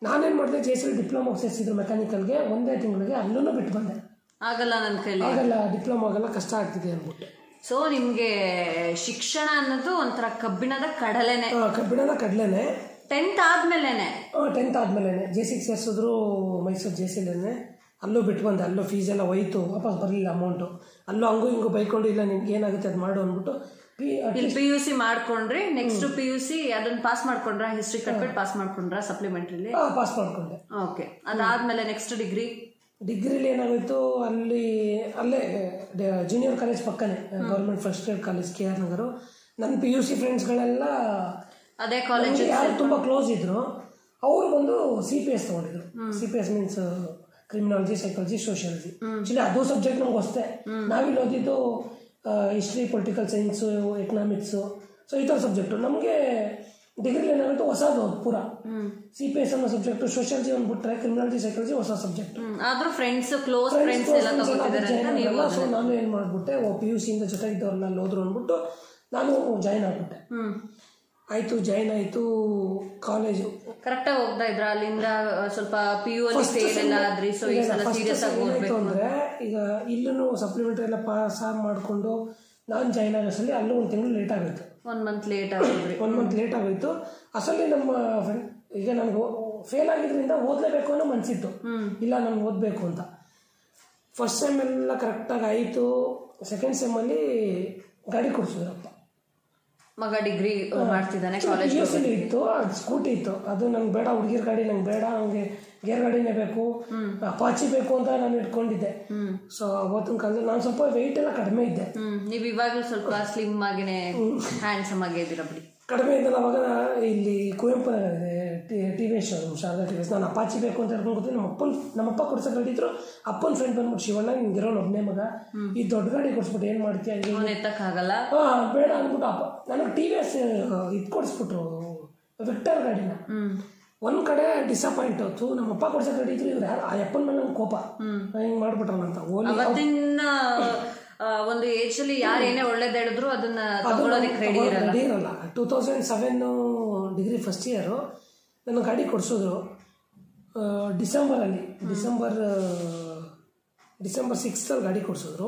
ನಾನೇನು ಮಾಡಿದೆ ಜೆ ಸಿ ಡಿಪ್ಲೊಮಾಗೆ ಸೇರಿಸಿದ್ರು ಮೆಕ್ಯಾನಿಕಲ್ಗೆ ಒಂದೇ ತಿಂಗಳಿಗೆ ಅಲ್ಲೂ ಬಿಟ್ಟು ಬಂದೆ
ಆಗಲ್ಲ ನನ್ನ ಕೈಲಿ
ಆಗಲ್ಲ ಡಿಪ್ಲೊಮಾ ಆಗಲ್ಲ ಕಷ್ಟ ಆಗ್ತಿದೆ ಅಂದ್ಬಿಟ್ಟು
ಸೊ ನಿಮ್ಗೆ ಶಿಕ್ಷಣ ಅನ್ನೋದು ಒಂಥರ ಕಬ್ಬಿಣದ ಕಡಲೆನೆ
ಆ, ಕಬ್ಬಿಣದ ಕಡಲೆನೆ
ಟೆಂತ್ ಆದ್ಮೇಲೆನೆ
ಟೆಂತ್ ಆದಮೇಲೆ ಜೆ ಸಿಗೆ ಸೇರಿಸಿದ್ರು ಮೈಸೂರು ಜೆ ಸಿಲೇನೆ ಅಲ್ಲೂ ಬಿಟ್ಟು ಬಂದೆ ಅಲ್ಲೂ ಫೀಸ್ ಎಲ್ಲ ಹೋಯ್ತು ವಾಪಸ್ ಬರಲಿಲ್ಲ ಅಮೌಂಟು ಅಲ್ಲೂ ಹಂಗೂ ಹಿಂಗೂ ಬೈಕೊಂಡು ಇಲ್ಲ ನಿನ್ಗೆ ಏನಾಗುತ್ತೆ ಅದು ಮಾಡು ಅಂದ್ಬಿಟ್ಟು ಪಿ
ಇಲ್ಲಿ ಪಿ ಯು ಸಿ ಮಾಡ್ಕೊಂಡ್ರಿ ನೆಕ್ಸ್ಟ್ ಪಿ ಯು ಸಿ ಅದನ್ನ ಪಾಸ್ ಮಾಡ್ಕೊಂಡ್ರ ಹಿಸ್ಟ್ರಿ ಕಟ್ಬಿಟ್ಟು ಪಾಸ್ ಮಾಡ್ಕೊಂಡ್ರ ಸಪ್ಲಿಮೆಂಟ್ರಿಲಿ
ಪಾಸ್ ಮಾಡ್ಕೊಂಡೆ
ಓಕೆ ಅದಾದ್ಮೇಲೆ ನೆಕ್ಸ್ಟ್ ಡಿಗ್ರಿ
ಡಿಗ್ರಿಲಿ ಏನಾಗೋಯ್ತು ಅಲ್ಲಿ ಅಲ್ಲೇ ಜೂನಿಯರ್ ಕಾಲೇಜ್ ಪಕ್ಕನೇ government first grade college K R Nagar ನನ್ನ ಪಿ ಯು ಸಿ ಫ್ರೆಂಡ್ಸ್ಗಳೆಲ್ಲ
ಅದೇ ಕಾಲೇಜ್
ಯಾರು ತುಂಬ ಕ್ಲೋಸ್ ಇದ್ರು ಅವರು ಬಂದು ಸಿ ಪಿ ಎಸ್ ತೊಗೊಂಡಿದ್ರು C P S means criminology psychology sociology actually ಅದು ಸಬ್ಜೆಕ್ಟ್ ನಮ್ಗೆ ಹೊಸ್ತೆ ನಾವಿಲ್ಲಿ ಓದಿದ್ದು history political science economics so ಈ ಥರ ಸಬ್ಜೆಕ್ಟು ನಮಗೆ ಡಿಗ್ರಿಲಿ ಏನಾಗುತ್ತೆ ಹೊಸದು ಅದು ಪೂರ ಸಿ ಪಿ ಎಸ್ ಅನ್ನೋ ಸಬ್ಜೆಕ್ಟು ಸೋಷಿಯಾಲಜಿ ಅಂದ್ಬಿಟ್ರೆ ಕ್ರಿಮಿನಾಲಜಿ ಸೈಕಾಲಜಿ ಹೊಸ ಸಬ್ಜೆಕ್ಟ್
ಆದ್ರೂ ಫ್ರೆಂಡ್ಸ್ ಕ್ಲೋಸ್ ಫ್ರೆಂಡ್ಸ್ ಎಲ್ಲ ತಗೋತಿದ್ದಾರೆ ಅಂತ ನೀವು
ಸೊ ನಾನು ಏನು ಮಾಡಿಬಿಟ್ಟೆ ಓ ಪಿ ಯು ಸಿಯಿಂದ ಜೊತೆಗಿದ್ದವ್ರನ್ನ ಅಲ್ಲಿ ಹೋದ್ರು ಅಂದ್ಬಿಟ್ಟು ನಾನು ಜಾಯ್ನ್ ಆಗ್ಬಿಟ್ಟೆ
ಹ್ಮ್
ಆಯಿತು ಜಾಯ್ನ್ ಆಯಿತು ಕಾಲೇಜು
ಕರೆಕ್ಟಾಗಿ ಹೋಗ್ತಾ ಇದ್ರ ಅಲ್ಲಿಂದ ಆ, ಸ್ವಲ್ಪ ಪಿ ಯು ಅಲ್ಲಿ ಫೇಲ್ ಎಲ್ಲ ಆದ್ರಿ ಸೊ ಈ ಸಲ ಸೀರಿಯಸ್ ಆಗಿ
ಏನಾಯ್ತು
ಓದ್ಬೇಕು
ಅಂದರೆ ಈಗ ಇಲ್ಲೂ ಸಪ್ಲಿಮೆಂಟ್ರಿ ಎಲ್ಲ ಪಾಸ್ ಮಾಡಿಕೊಂಡು ನಾನು ಜಾಯ್ನ್ ಆಗೋಷ್ಟರಲ್ಲಿ ಅಲ್ಲೂ ಒಂದು ತಿಂಗಳು ಲೇಟ್ ಆಗೋಯ್ತು
ಒಂದ್ ಮಂತ್ ಲೇಟ್ ಆಗಿದ್ರಿ
ಒನ್ ಮಂತ್ ಲೇಟ್ ಆಗೋಯ್ತು ಅಸಲಿ ನಮ್ಮ ಫ್ರೆಂಡ್ ಈಗ ನನಗೆ ಫೇಲ್ ಆಗಿದ್ರಿಂದ ಓದಲೇಬೇಕು ಅನ್ನೋ ಮನಸ್ಸಿತ್ತು ಇಲ್ಲ ನಾನು ಓದಬೇಕು ಅಂತ ಫಸ್ಟ್ ಸೆಮ್ ಎಲ್ಲ ಕರೆಕ್ಟಾಗಿ ಆಯಿತು ಸೆಕೆಂಡ್ ಸೆಮ್ಮಲ್ಲಿ ಗಾಡಿ ಕೊಡಿಸಿದ್ರಪ್ಪ
ಮಗ ಡಿಗ್ರಿ ಮಾಡ್ತಿದ್ದಾನೆ ಕಾಲೇಜ್
ಪಿ ಯು ಸಿಲಿ ಇತ್ತು ಅದು ಸ್ಕೂಟಿ ಇತ್ತು ಅದು ನಂಗೆ ಬೇಡ ಹುಡುಗಿರ್ ಗಾಡಿ ನಂಗೆ ಬೇಡ ನನಗೆ ಗೇರ್ ಗಾಡಿನೇ ಬೇಕು ಅಪಾಚಿ ಬೇಕು ಅಂತ ನಾನು ಇಟ್ಕೊಂಡಿದ್ದೆ ಸೊ ಅವತ್ತಿನ ಕಾಲದಲ್ಲಿ ನಾನು ಸ್ವಲ್ಪ ವೆಯ್ಟ್ ಎಲ್ಲ ಕಡಿಮೆ ಇದ್ದೆ
ಹ್ಮ್ ನೀವ್ ಇವಾಗ್ಲೂ ಸ್ವಲ್ಪ ಸ್ಲಿಮ್ ಆಗಿನೇ ಹ್ಯಾಂಡ್ಸಮ್ ಆಗಿ ಇದ್ದೀರಾ ಬಿಡಿ
ಕಡಿಮೆ ಇದ್ದಲ್ಲ ಅವಾಗ ಇಲ್ಲಿ ಕುವೆಂಪು ನಗರ ಇದೆ T V S Sharada T V S ನಾನು ಅಪಾಚಿ ಬೇಕು ಅಂತ ಹೇಳ್ಕೊಂಡು ಕೂತೀನಿ ನಮ್ಮ ಅಪ್ಪನ ನಮ್ಮಪ್ಪ ಕೊಡ್ಸೋ ಗಾಡಿ ಇದ್ರು ಅಪ್ಪನ ಫ್ರೆಂಡ್ ಬಂದ್ಬಿಟ್ಟು ಶಿವಣ್ಣ ನಿಂಗೆ ಇರೋನು ಒಬ್ಬನೇ ಮಗ ಈ ದೊಡ್ಡ ಗಾಡಿ ಕೊಡ್ಸ್ಬಿಟ್ಟು ಏನು ಮಾಡ್ತೀಯ ಹಂಗೆ
ಫೋನ್ ಎತ್ತಕ್ಕಾಗಲ್ಲ
ಹಾಂ ಬೇಡ ಅಂದ್ಬಿಟ್ಟು ಅಪ್ಪ ನನಗೆ ಟಿ ವಿ ಎಸ್ ಇದು ಕೊಡಿಸ್ಬಿಟ್ರು ವಿಕ್ಟರ್ ಗಾಡಿನ ಒಂದ್ ಕಡೆ ಡಿಸಪಾಯಿಂಟ್ ಆಯ್ತು ನಮ್ಮ ಅಪ್ಪ ಕೊಡ್ಸೋ ಗಾಡಿ ಇದ್ರು ಇವ್ರು ಯಾರು ಆ ಅಪ್ಪನ ಮೇಲೆ ನಂಗೆ ಕೋಪ ಹಿಂಗೆ ಮಾಡ್ಬಿಟ್ರಲ್ಲ ಅಂತ ಓಲಿ
ಅವತ್ತಿನ ಆ, ಒಂದು ಏಜ್ ಅಲ್ಲಿ ಯಾರು ಏನೇ ಒಳ್ಳೇದ್ ಹೇಳಿದ್ರು ಅದನ್ನ ತಗೊಳ್ಳೋದಕ್ಕೆ ರೆಡಿ ಇರಲ್ಲ
ಗಾಡಿ ಇರಲ್ಲ two thousand seven degree first year ನನ್ನ ಗಾಡಿ ಕೊಡಿಸೋದು ಡಿಸೆಂಬರಲ್ಲಿ ಡಿಸೆಂಬರ್ ಡಿಸೆಂಬರ್ ಸಿಕ್ಸ್ತಲ್ಲಿ ಗಾಡಿ ಕೊಡಿಸಿದ್ರು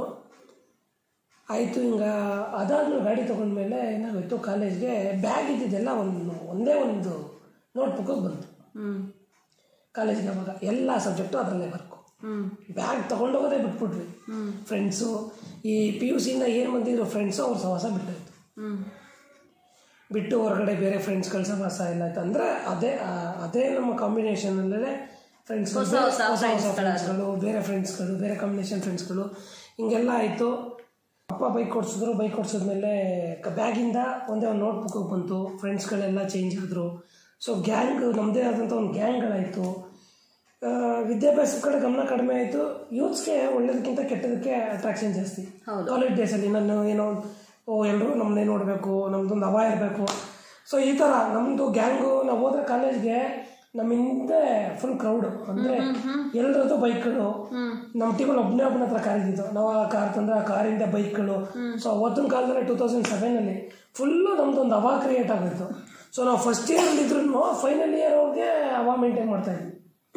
ಆಯಿತು ಹಿಂಗೆ ಅದಾದ್ಮೇಲೆ ಗಾಡಿ ತೊಗೊಂಡ್ಮೇಲೆ ಏನಾಗೋಯ್ತು ಕಾಲೇಜ್ಗೆ ಬ್ಯಾಗ್ ಇದ್ದಿದ್ದೆಲ್ಲ ಒಂದು ಒಂದೇ ಒಂದು ನೋಟ್ಬುಕ್ಕಿಗೆ ಬಂತು
ಹ್ಮ್
ಕಾಲೇಜ್ಗೆ ಅವಾಗ ಎಲ್ಲ ಸಬ್ಜೆಕ್ಟು ಅದರಲ್ಲೇ ಬರ್ಕು
ಹ್ಮ್
ಬ್ಯಾಗ್ ತೊಗೊಂಡೋಗೋದೇ ಬಿಟ್ಬಿಟ್ವಿ ಫ್ರೆಂಡ್ಸು ಈ ಪಿ ಯು ಸಿಯಿಂದ ಏನು ಬಂದಿದ್ರು ಫ್ರೆಂಡ್ಸು ಅವ್ರ ಸಹವಾಸ ಬಿಟ್ಟೋಯ್ತು
ಹ್ಮ್
ಬಿಟ್ಟು ಹೊರಗಡೆ ಬೇರೆ ಫ್ರೆಂಡ್ಸ್ಗಳ ಸಹವಾಸ ಎಲ್ಲ ಆಯ್ತು ಅಂದರೆ ಅದೇ ಆ, ಅದೇ ನಮ್ಮ ಕಾಂಬಿನೇಷನಲ್ಲೇ ಫ್ರೆಂಡ್ಸ್
ಹೊಸ ಹೊಸ
ಫ್ರೆಂಡ್ಸ್ಗಳು ಬೇರೆ ಫ್ರೆಂಡ್ಸ್ಗಳು ಬೇರೆ ಕಾಂಬಿನೇಷನ್ ಫ್ರೆಂಡ್ಸ್ಗಳು ಹಿಂಗೆಲ್ಲ ಆಯಿತು ಅಪ್ಪ ಬೈಕ್ ಕೊಡ್ಸಿದ್ರು ಬೈಕ್ ಕೊಡ್ಸಿದ್ಮೇಲೆ ಬ್ಯಾಗಿಂದ ಒಂದೇ ಒಂದು ನೋಟ್ಬುಕ್ ಬಂತು ಫ್ರೆಂಡ್ಸ್ಗಳೆಲ್ಲ ಚೇಂಜ್ ಆದರು ಸೊ ಗ್ಯಾಂಗ್ ನಮ್ಮದೇ ಆದಂಥ ಒಂದು ಗ್ಯಾಂಗ್ಗಳಾಯಿತು ವಿದ್ಯಾಭ್ಯಾಸದ ಕಡೆ ಗಮನ ಕಡಿಮೆ ಆಯಿತು ಯೂತ್ಸ್ಗೆ ಒಳ್ಳೇದಕ್ಕಿಂತ ಕೆಟ್ಟದಕ್ಕೆ ಅಟ್ರಾಕ್ಷನ್ ಜಾಸ್ತಿ
ಹೌದು.
ಕಾಲೇಜ್ ಡೇಸಲ್ಲಿ ನಾನು ಏನೋ ಓ ಎಲ್ಲರೂ ನಮ್ಮನ್ನೇ ನೋಡಬೇಕು ನಮ್ಮದೊಂದು ಹವಾ ಇರಬೇಕು ಸೊ ಈ ಥರ ನಮ್ಮದು ಗ್ಯಾಂಗು ನಾವು ಹೋದ್ರೆ ಕಾಲೇಜ್ಗೆ ನಮ್ಮ ಹಿಂದೆ ಫುಲ್ ಕ್ರೌಡ್ ಅಂದರೆ ಎಲ್ಲರದ್ದು ಬೈಕ್ಗಳು ನಮ್ಮ ಟೀಮಲ್ಲಿ ಒಬ್ಬನೇ ಒಬ್ಬನ ಹತ್ರ ಕಾರ್ ಇದ್ದಿದ್ದು ನಾವು ಆ ಕಾರ್ ತಂದ್ರೆ ಆ ಕಾರಿಂದ ಬೈಕ್ಗಳು ಸೊ ಅವತ್ತಿನ ಕಾಲದಲ್ಲಿ ಟೂ ತೌಸಂಡ್ ಸೆವೆನಲ್ಲಿ ಫುಲ್ಲು ನಮ್ದು ಒಂದು ಹವಾ ಕ್ರಿಯೇಟ್ ಆಗೋಯ್ತು ಸೊ ನಾವು ಫಸ್ಟ್ ಇಯರ್ ಇದ್ರೂ ಫೈನಲ್ ಇಯರ್ ಅವ್ರಿಗೆ ಹವಾ ಮೇಂಟೈನ್ ಮಾಡ್ತಾ ಇದ್ವಿ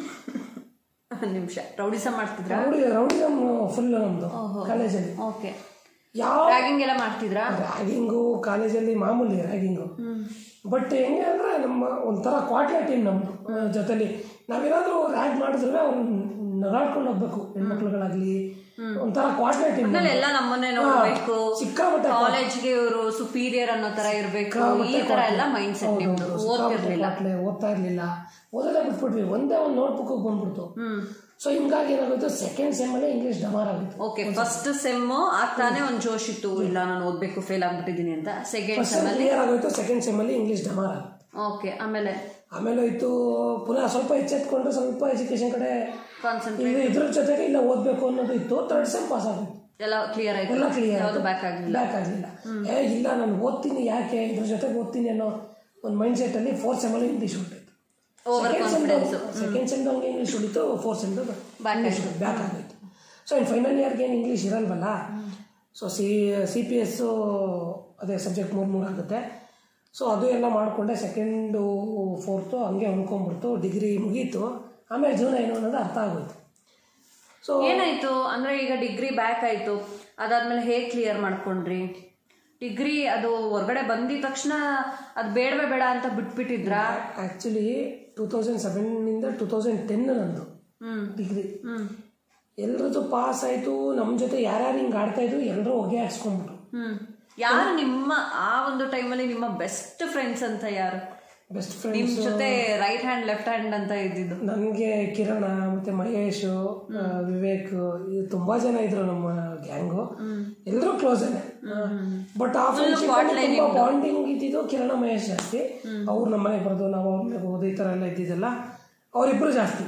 ಒಂದ್ ನಿಮಿಷ ರೌಡಿಸಮ್ ಮಾಡ್ತಿದ್ರಾ
ರೌಡಿ ರೌಡಿ ನಮ್ಮ ಫುಲ್ ನಮ್ಮದು ಕಾಲೇಜಲ್ಲಿ
ಓಕೆ
ಯಾವ
ರ್ಯಾಗಿಂಗ್ ಎಲ್ಲ ಮಾಡ್ತಿದ್ರಾ
ರ್ಯಾಗಿಂಗು ಕಾಲೇಜಲ್ಲಿ ಮಾಮೂಲಿ ರ್ಯಾಗಿಂಗು ಬಟ್ ಹೆಂಗೆ ಅಂದರೆ ನಮ್ಮ ಒಂಥರ ಕ್ವಾಟ್ಲೆ ಟೀಮ್ ನಮ್ಮದು ಜೊತೆಲಿ ನಾವೇನಾದರೂ ರ್ಯಾಗ್ ಮಾಡಿದ್ರೆ ಅವ್ರು ನಗಾಡ್ಕೊಂಡು ಹೋಗ್ಬೇಕು ಹೆಣ್ಮಕ್ಳುಗಳಾಗಲಿ ಒಂಥರ ಕ್ವಾಟ್ಲೆ ಟೀಮ್
ಆಮೇಲೆ ಎಲ್ಲ ನಮ್ಮನ್ನೇ ನೋಡ್ಬೇಕು
ಸಿಕ್ಕಾಪಟ್ಟೆ
ಕಾಲೇಜ್ಗೆ ಇವರು ಸುಪೀರಿಯರ್ ಅನ್ನೋ ತರ ಇರ್ಬೇಕು ಈ ತರ ಎಲ್ಲ ಮೈಂಡ್ ಸೆಟ್ ನಿಮ್ದು ಓದ್ತಿರ್ಲಿಲ್ಲ
ಕ್ವಾಟ್ಲೆ ಓದ್ತಾ ಇರಲಿಲ್ಲ ಓದೋದೇ ಬಿಟ್ಬಿಟ್ವಿ ಒಂದೇ ಒಂದು ನೋಟ್ಬುಕ್ ಬಂದ್ಬಿಡ್ತು
ಹ್ಮ್
ಸೊ ಹಿಂಗಾಗಿ ಏನಾಗೋಯ್ತು ಸೆಕೆಂಡ್ ಸೆಮ್ಮಲ್ಲೇ ಇಂಗ್ಲೀಷ್ ಡಮಾರ್ ಆಗೋಯ್ತು
ಓಕೆ ಫಸ್ಟ್ ಸೆಮ್ ಆಗ್ತಾನೆ ಒಂದ್ ಜೋಶ್ ಇತ್ತು ಇಲ್ಲ ನಾನು ಓದ್ಬೇಕು ಫೇಲ್ ಆಗ್ಬಿಟ್ಟಿದೀನಿ ಅಂತ ಸೆಕೆಂಡ್ ಸೆಮ್ ಅಲ್ಲಿ
ಕ್ಲಿಯರ್ ಆಗೋಯ್ತು ಸೆಕೆಂಡ್ ಸೆಮ್ಮಲ್ಲಿ ಇಂಗ್ಲೀಷ್ ಡಮಾರ್ ಆಗೋಯ್ತು
ಓಕೆ ಆಮೇಲೆ
ಆಮೇಲೆ ಹೋಯ್ತು ಪುನಃ ಸ್ವಲ್ಪ ಎಚ್ಚೆತ್ಕೊಂಡು ಸ್ವಲ್ಪ ಎಜುಕೇಶನ್ ಕಡೆ
ಕಾನ್ಸಂಟ್ರೇಟ್
ಇದು ಇದ್ರ ಜೊತೆಗೆ ಇಲ್ಲ ಓದಬೇಕು ಅನ್ನೋದು ಇತ್ತು ಥರ್ಡ್ ಸೆಮ್ ಪಾಸ್ ಆಗೋಯ್ತು
ಎಲ್ಲ ಕ್ಲಿಯರ್ ಆಯ್ತು
ಎಲ್ಲ ಕ್ಲಿಯರ್
ಯಾವ್ದು ಬ್ಯಾಕ್ ಆಗ್ಲಿಲ್ಲ
ಬ್ಯಾಕ್ ಆಗಲಿಲ್ಲ ಏ ಇಲ್ಲ ನಾನು ಓದ್ತೀನಿ ಯಾಕೆ ಇದ್ರ ಜೊತೆಗೆ ಓದ್ತೀನಿ ಅನ್ನೋ ಒಂದು ಮೈಂಡ್ ಸೆಟ್ಟಲ್ಲಿ ಫೋರ್ತ್ ಸೆಮಲ್ಲಿ ಇಂಗ್ಲೀಷ್ ಹೊರಟಿತ್ತು
ಓವರ್ ಕಾನ್ಫಿಡೆನ್ಸ್
ಸೆಕೆಂಡ್ ಸೆಮ್ದು ಹಂಗೆ ಇಂಗ್ಲೀಷ್ ಉಳಿತು ಫೋರ್ತ್ ಸೆಮ್ದು
Back
ಇಂಗ್ಲೀಷ್ ಬ್ಯಾಕ್ ಆಗೋಯ್ತು ಸೊ ಇನ್ನು ಫೈನಲ್ ಇಯರ್ಗೆ ಏನು ಇಂಗ್ಲೀಷ್ ಇರಲ್ವಲ್ಲ so C C P S ಅದೇ ಸಬ್ಜೆಕ್ಟ್ ಮೂರು ಮೂರು ಆಗುತ್ತೆ ಸೊ ಅದು ಎಲ್ಲ ಮಾಡಿಕೊಂಡೆ ಸೆಕೆಂಡು ಫೋರ್ತು ಹಂಗೆ ಹೊಂದ್ಕೊಂಡ್ಬಿಡ್ತು ಡಿಗ್ರಿ ಮುಗೀತು ಆಮೇಲೆ ಜೀವನ ಏನು ಅನ್ನೋದು ಅರ್ಥ ಆಗೋಯ್ತು ಸೊ
ಏನಾಯ್ತು ಅಂದ್ರೆ ಈಗ ಡಿಗ್ರಿ ಬ್ಯಾಕ್ ಆಯ್ತು ಅದಾದ್ಮೇಲೆ ಹೇಗೆ ಕ್ಲಿಯರ್ ಮಾಡ್ಕೊಂಡ್ರಿ ಡಿಗ್ರಿ ಅದು ಹೊರಗಡೆ ಬಂದಿದ ತಕ್ಷಣ ಅದು ಬೇಡವೇ ಬೇಡ ಅಂತ ಬಿಟ್ಬಿಟ್ಟಿದ್ರಾ
ಆ್ಯಕ್ಚುಲಿ ಟೂ ತೌಸಂಡ್ ಸೆವೆನ್ನಿಂದ ಟೂ ತೌಸಂಡ್ ಟೆನ್ ನಂದು
ಹ್ಮ್
ಡಿಗ್ರಿ
ಹ್ಮ್
ಎಲ್ರದ್ದು ಪಾಸ್ ಆಯಿತು ನಮ್ಮ ಜೊತೆ ಯಾರ್ಯಾರು ಹಿಂಗೆ ಆಡ್ತಾಯಿದ್ರು ಎಲ್ಲರೂ ಹೊಗೆ ಹಾಕ್ಸ್ಕೊಂಡ್ಬಿಟ್ರು
ಹ್ಮ್ ಯಾರು ನಿಮ್ಮ ಆ ಒಂದು ಟೈಮಲ್ಲಿ ನಿಮ್ಮ ಬೆಸ್ಟ್ ಫ್ರೆಂಡ್ಸ್ ಅಂತ ಯಾರು
ಬೆಸ್ಟ್
ನಿಮ್
ಫ್ರೆಂಡ್ಸ್
ಜೊತೆ ರೈಟ್ ಹ್ಯಾಂಡ್ ಲೆಫ್ಟ್ ಹ್ಯಾಂಡ್ ಅಂತ ಇದ್ದಿದ್ದು
ನನಗೆ ಕಿರಣ ಮತ್ತು ಮಹೇಶ್ ಆ, ವಿವೇಕ್ ಇದು ತುಂಬ ಜನ ಇದ್ರು ನಮ್ಮ ಗ್ಯಾಂಗು ಎಲ್ಲರೂ ಕ್ಲೋಸೇನೆ ಬಟ್ ಆ ಫ್ರೆಂಡ್ಶಿಪ್ ತುಂಬ ಬಾಂಡಿಂಗ್ ಇದ್ದಿದ್ದು ಕಿರಣ ಮಹೇಶ್ ಜಾಸ್ತಿ ಅವ್ರು ನಮ್ಮ ಮನೆಗೆ ಬರೋದು ನಾವು ಅವ್ರ ಮನೆಗೆ ಹೋಗೋದು ಈ ಥರ ಎಲ್ಲ ಇದ್ದಿದ್ದಲ್ಲ ಅವರಿಬ್ಬರು ಜಾಸ್ತಿ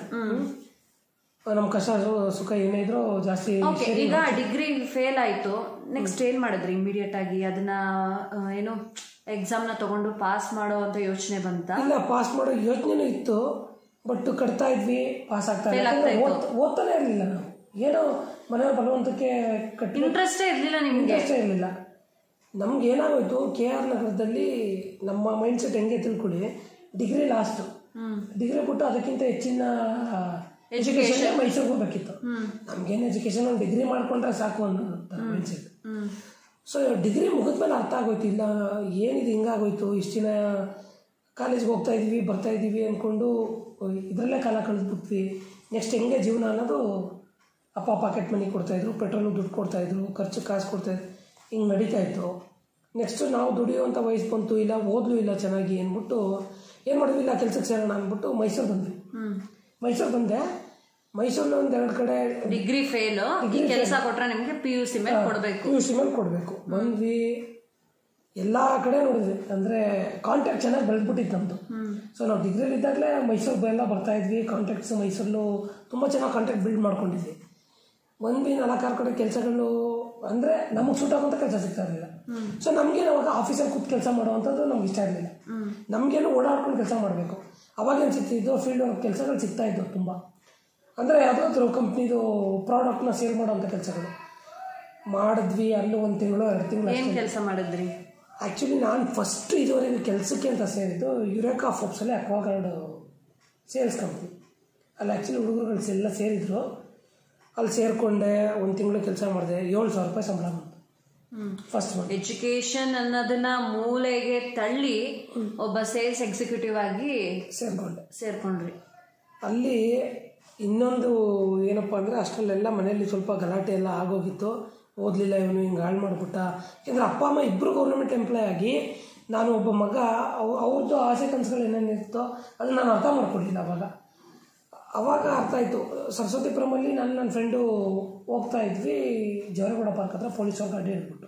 ನಮ್ಮ ಕಷ್ಟ ಸು- ಸುಖ ಏನೇ ಇದ್ರು ಜಾಸ್ತಿ
ಓಕೆ ಈಗ ಡಿಗ್ರಿ ಫೇಲ್ ಆಯ್ತು ನೆಕ್ಸ್ಟ್ ಏನ್ ಮಾಡಿದ್ರಿ ಇಮಿಡಿಯೇಟ್ ಆಗಿ ಅದನ್ನ ಆ, ಏನು ಎಕ್ಸಾಮ್ ನ ತಗೊಂಡು ಪಾಸ್ ಮಾಡೋ ಅಂತ ಯೋಚನೆ ಬಂತ
ಇಲ್ಲ ಪಾಸ್ ಮಾಡೋ ಯೋಚನೆನೂ ಇತ್ತು ಬಟ್ ಕಟ್ತಾ ಇದ್ವಿ ಪಾಸ್ ಆಗ್ತಾ ಇಲ್ಲ ಯಾಕಂದ್ರೆ ಓದ್- ಓದ್ತಾನೆ ಇರಲಿಲ್ಲ ನಾವು ಏನೋ ಮನೆಯವ್ರ ಬಲವಂತಕ್ಕೆ ಕಟ್ಟಿ
ಇಂಟ್ರೆಸ್ಟೇ ಇರ್ಲಿಲ್ಲ ನಿಮ್ಗೆ
ಇಂಟ್ರೆಸ್ಟೇ ಇರಲಿಲ್ಲ ನಮ್ಗೆ ಏನಾಗೋಯ್ತು ಕೆ ಆರ್ ನಗರದಲ್ಲಿ ನಮ್ಮ ಮೈಂಡ್ ಸೆಟ್ ಹೆಂಗೆ ತಿಳ್ಕೊಳ್ಳಿ ಡಿಗ್ರಿ ಲಾಸ್ಟು ಡಿಗ್ರಿ ಬಿಟ್ಟು ಅದಕ್ಕಿಂತ ಹೆಚ್ಚಿನ ಎಜುಕೇಶನ್ ಮೈಸೂರಿಗೆ ಹೋಗ್ಬೇಕಿತ್ತು ನಮ್ಗೇನು ಎಜುಕೇಶನ್ ಒಂದು ಡಿಗ್ರಿ ಮಾಡ್ಕೊಂಡ್ರೆ ಸಾಕು ಅನ್ನೋ mind set
hmm
so degree ಮುಗಿದ್ಮೇಲೆ ಅರ್ಥ ಆಗೋಯ್ತು ಇಲ್ಲ ಏನಿದು ಹಿಂಗಾಗೋಯ್ತು ಇಷ್ಟು ದಿನ ಕಾಲೇಜ್ಗೆ ಹೋಗ್ತಾ ಇದ್ವಿ ಬರ್ತಾ ಇದ್ದೀವಿ ಅಂದ್ಕೊಂಡು ಇದರಲ್ಲೇ ಕಾಲ ಕಳೆದ್ಬಿಟ್ವಿ ನೆಕ್ಸ್ಟ್ ಹೆಂಗೆ ಜೀವನ ಅನ್ನೋದು ಅಪ್ಪ ಪಾಕೆಟ್ ಮನಿ ಕೊಡ್ತಾಯಿದ್ರು ಪೆಟ್ರೋಲಿಗೆ ದುಡ್ಡು ಕೊಡ್ತಾಯಿದ್ರು ಖರ್ಚು ಕಾಸು ಕೊಡ್ತಾಯಿದ್ರು ಹಿಂಗೆ ನಡೀತಾ ಇತ್ತು ನೆಕ್ಸ್ಟು ನಾವು ದುಡಿಯುವಂಥ ವಯಸ್ಸು ಬಂತು ಇಲ್ಲ ಓದಲು ಇಲ್ಲ ಚೆನ್ನಾಗಿ ಅಂದ್ಬಿಟ್ಟು ಏನು ಮಾಡಿದ್ವಿ ಇಲ್ಲ ಕೆಲ್ಸಕ್ಕೆ ಸೇರೋಣ ಅಂದ್ಬಿಟ್ಟು ಮೈಸೂರು ಬಂದ್ವಿ
ಹ್ಮ್
ಮೈಸೂರು ಬಂದೆ ಮೈಸೂರಿನ ಒಂದು ಎರಡು ಕಡೆ
ಡಿಗ್ರಿ ಫೇಲ್ ಈ ಕೆಲಸ ಕೊಟ್ರೆ ನಿಮ್ಗೆ ಪಿ ಯು ಸಿ ಮೇಲೆ ಕೊಡ್ಬೇಕು
ಪಿ ಯು ಸಿ ಮೇಲೆ ಕೊಡಬೇಕು ಬಂದ್ವಿ ಎಲ್ಲ ಕಡೆ ನೋಡಿದ್ವಿ ಅಂದರೆ ಕಾಂಟ್ಯಾಕ್ಟ್ ಚೆನ್ನಾಗಿ ಬೆಳೆದ್ಬಿಟ್ಟಿತ್ತು ನಮ್ಮದು ಸೊ ನಾವು ಡಿಗ್ರಿಲಿ ಇದ್ದಾಗಲೇ ಮೈಸೂರಿಗೆ ಎಲ್ಲ ಬರ್ತಾ ಇದ್ವಿ ಕಾಂಟ್ಯಾಕ್ಟ್ಸ್ ಮೈಸೂರಲ್ಲೂ ತುಂಬ ಚೆನ್ನಾಗಿ ಕಾಂಟ್ಯಾಕ್ಟ್ ಬಿಲ್ಡ್ ಮಾಡ್ಕೊಂಡಿದ್ವಿ ಬಂದ್ವಿ ನಾಲ್ಕಾರು ಕಡೆ ಕೆಲಸಗಳು ಅಂದರೆ ನಮಗೆ ಸೂಟ್ ಆಗುವಂಥ ಕೆಲಸ ಸಿಗ್ತಾ ಇರಲಿಲ್ಲ ಸೊ ನಮಗೇನು ಅವಾಗ ಆಫೀಸಲ್ಲಿ ಕೂತ್ ಕೆಲಸ ಮಾಡುವಂಥದ್ದು ನಮ್ಗೆ ಇಷ್ಟ ಇರಲಿಲ್ಲ ನಮಗೇನು ಓಡಾಡ್ಕೊಂಡು ಕೆಲಸ ಮಾಡಬೇಕು ಅವಾಗೇನು ಸಿಗ್ತಿದ್ದು ಫೀಲ್ಡ್ ವರ್ಕ್ ಕೆಲಸಗಳು ಸಿಗ್ತಾ ಇದ್ದವು ತುಂಬ ಅಂದರೆ ಯಾವುದಾದ್ರೂ ಕಂಪ್ನಿದು ಪ್ರಾಡಕ್ಟ್ನ ಸೇಲ್ ಮಾಡೋವಂಥ ಕೆಲಸಗಳು ಮಾಡಿದ್ವಿ ಅಲ್ಲೂ ಒಂದು ತಿಂಗಳು ಎರಡು ತಿಂಗಳು
ಏನ್ ಕೆಲಸ ಮಾಡಿದ್ರಿ
ಆ್ಯಕ್ಚುಲಿ ನಾನು ಫಸ್ಟ್ ಇದುವರೆಗೆ ಕೆಲಸಕ್ಕೆ ಅಂತ ಸೇರಿದ್ದು ಯುರೇಕಾ ಫೋಪ್ಸಲ್ಲಿ ಅಕ್ವಾಗಾರ್ಡ್ ಸೇಲ್ಸ್ ಕಂಪ್ನಿ ಅಲ್ಲಿ ಆ್ಯಕ್ಚುಲಿ ಹುಡುಗರುಗಳು ಎಲ್ಲ ಸೇರಿದ್ರು ಅಲ್ಲಿ ಸೇರಿಕೊಂಡೆ ಒಂದು ತಿಂಗಳು ಕೆಲಸ ಮಾಡಿದೆ ಏಳು ಸಾವಿರ ರೂಪಾಯಿ ಸಂಬಳ ಬಂತು ಫಸ್ಟ್ ಮಂತ್
ಎಜುಕೇಶನ್ ಅನ್ನೋದನ್ನ ಮೂಲೆಗೆ ತಳ್ಳಿ ಒಬ್ಬ ಸೇಲ್ಸ್ ಎಕ್ಸಿಕ್ಯೂಟಿವ್ ಆಗಿ
ಸೇರಿಕೊಂಡೆ
ಸೇರ್ಕೊಂಡ್ರಿ
ಅಲ್ಲಿ ಇನ್ನೊಂದು ಏನಪ್ಪ ಅಂದರೆ ಅಷ್ಟರಲ್ಲೆಲ್ಲ ಮನೆಯಲ್ಲಿ ಸ್ವಲ್ಪ ಗಲಾಟೆ ಎಲ್ಲ ಆಗೋಗಿತ್ತು ಓದಲಿಲ್ಲ ಇವನು ಹಿಂಗೆ ಹಾಳು ಮಾಡಿಬಿಟ್ಟ ಯಾಕಂದರೆ ಅಪ್ಪ ಅಮ್ಮ ಇಬ್ಬರು ಗೌರ್ಮೆಂಟ್ ಎಂಪ್ಲಾಯ್ ಆಗಿ ನಾನು ಒಬ್ಬ ಮಗ ಅವ್ ಅವ್ರದ್ದು ಆಸೆ ಕನಸುಗಳು ಏನೇನಿರುತ್ತೋ ಅದನ್ನ ನಾನು ಅರ್ಥ ಮಾಡ್ಕೊಳ್ಳಿಲ್ಲ ಅವಾಗ ಅವಾಗ ಅರ್ಥ ಆಯಿತು ಸರಸ್ವತಿಪುರಮಲ್ಲಿ ನಾನು ನನ್ನ ಫ್ರೆಂಡು ಹೋಗ್ತಾ ಇದ್ವಿ ಜವರಗೌಡ ಪಾರ್ಕ್ ಹತ್ರ ಪೊಲೀಸವ್ರು ಗಾಡಿ ಹಿಡ್ಬಿಟ್ಟು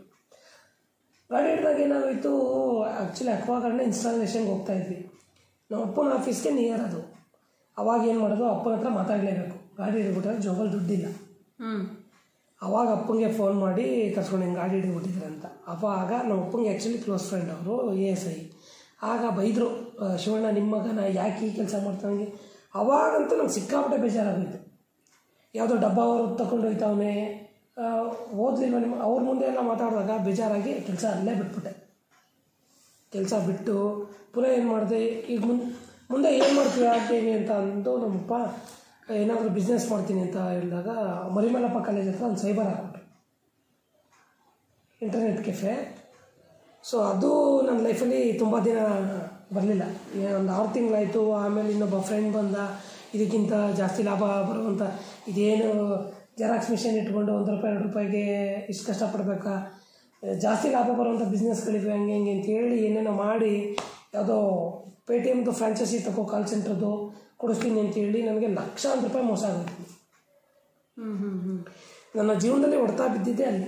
ಗಾಡಿ ಹಿಡಿದಾಗ ಏನಾಗೋಯ್ತು ಆ್ಯಕ್ಚುಲಿ ಅಕ್ವಾಗಾರ್ಡ್ನ ಇನ್ಸ್ಟಾಲೇಷನ್ಗೆ ಹೋಗ್ತಾ ಇದ್ವಿ ನಮ್ಮ ಅಪ್ಪನ ಆಫೀಸ್ಗೆ ನಿಯರ್ ಅದು ಅವಾಗ ಏನು ಮಾಡೋದು ಅಪ್ಪನ ಹತ್ರ ಮಾತಾಡಲೇಬೇಕು ಗಾಡಿ ಹಿಡಿದ್ಬಿಟ್ರೆ ಜೋಬಲ್ ದುಡ್ಡಿಲ್ಲ
ಹ್ಮ್
ಅವಾಗ ಅಪ್ಪಂಗೆ ಫೋನ್ ಮಾಡಿ ಕರ್ಸ್ಕೊಂಡು ಹಿಂಗೆ ಗಾಡಿ ಹಿಡಿದ್ಬಿಟ್ಟಿದ್ರೆ ಅಂತ ಅವಾಗ ನಮ್ಮ ಅಪ್ಪಂಗೆ ಆ್ಯಕ್ಚುಲಿ ಕ್ಲೋಸ್ ಫ್ರೆಂಡ್ ಅವರು ಎ ಎಸ್ ಐ ಆಗ ಬೈದರು ಆ, ಶಿವಣ್ಣ ನಿಮ್ಮ ಮಗನ ಯಾಕೆ ಈ ಕೆಲಸ ಮಾಡ್ತಾನೆ ಅವಾಗಂತೂ ನಂಗೆ ಸಿಕ್ಕಾಪಟ್ಟೆ ಬೇಜಾರಾಗೋಯ್ತು ಯಾವುದೋ ಡಬ್ಬ ಅವರು ತಗೊಂಡು ಹೋಯ್ತವನೆ ಓದಲಿಲ್ವ ನಿಮ್ಮ ಅವ್ರ ಮುಂದೆ ಎಲ್ಲ ಮಾತಾಡಿದಾಗ ಬೇಜಾರಾಗಿ ಕೆಲಸ ಅಲ್ಲೇ ಬಿಟ್ಬಿಟ್ಟೆ ಕೆಲಸ ಬಿಟ್ಟು ಪುನಃ ಏನು ಮಾಡಿದೆ ಈಗ ಮುಂದೆ ಮುಂದೆ ಏನು ಮಾಡ್ತೀವಿ ಆಗ್ತೀನಿ ಅಂತ ಅಂದು ನಮ್ಮಪ್ಪ ಏನಾದರೂ ಬಿಸ್ನೆಸ್ ಮಾಡ್ತೀನಿ ಅಂತ ಹೇಳಿದಾಗ ಮರಿಮಲ್ಲಪ್ಪ ಕಾಲೇಜ್ ಹತ್ರ ಒಂದು ಸೈಬರ್ ಹಾಕ್ಬಿಟ್ರು ಇಂಟರ್ನೆಟ್ ಕೆಫೆ ಸೊ ಅದು ನನ್ನ ಲೈಫಲ್ಲಿ ತುಂಬ ದಿನ ಬರಲಿಲ್ಲ ಒಂದು ಆರು ತಿಂಗಳಾಯಿತು ಆಮೇಲೆ ಇನ್ನೊಬ್ಬ ಫ್ರೆಂಡ್ ಬಂದ ಇದಕ್ಕಿಂತ ಜಾಸ್ತಿ ಲಾಭ ಬರುವಂಥ ಇದೇನು ಜೆರಾಕ್ಸ್ ಮಿಷನ್ ಇಟ್ಕೊಂಡು ಒಂದು ರೂಪಾಯಿ ಎರಡು ರೂಪಾಯಿಗೆ ಇಷ್ಟು ಕಷ್ಟಪಡಬೇಕಾ ಜಾಸ್ತಿ ಲಾಭ ಬರುವಂಥ ಬಿಸ್ನೆಸ್ಗಳಿವೆ ಹಂಗೆ ಹಿಂಗೆ ಅಂತ ಹೇಳಿ ಏನೇನೋ ಮಾಡಿ ಯಾವುದೋ ಪೇ ಟಿ ಎಮ್ದು ಫ್ರಾಂಚೈಸಿ ತಗೋ ಕಾಲ್ ಸೆಂಟ್ರದ್ದು ಕೊಡಿಸ್ತೀನಿ ಅಂತ ಹೇಳಿ ನನಗೆ ಲಕ್ಷಾಂತರ ರೂಪಾಯಿ ಮೋಸ ಆಗುತ್ತೆ
ಹ್ಮ್ ಹ್ಮ್ ಹ್ಮ್
ನನ್ನ ಜೀವನದಲ್ಲಿ ಹೊಡ್ತಾ ಬಿದ್ದಿದ್ದೆ ಅಲ್ಲಿ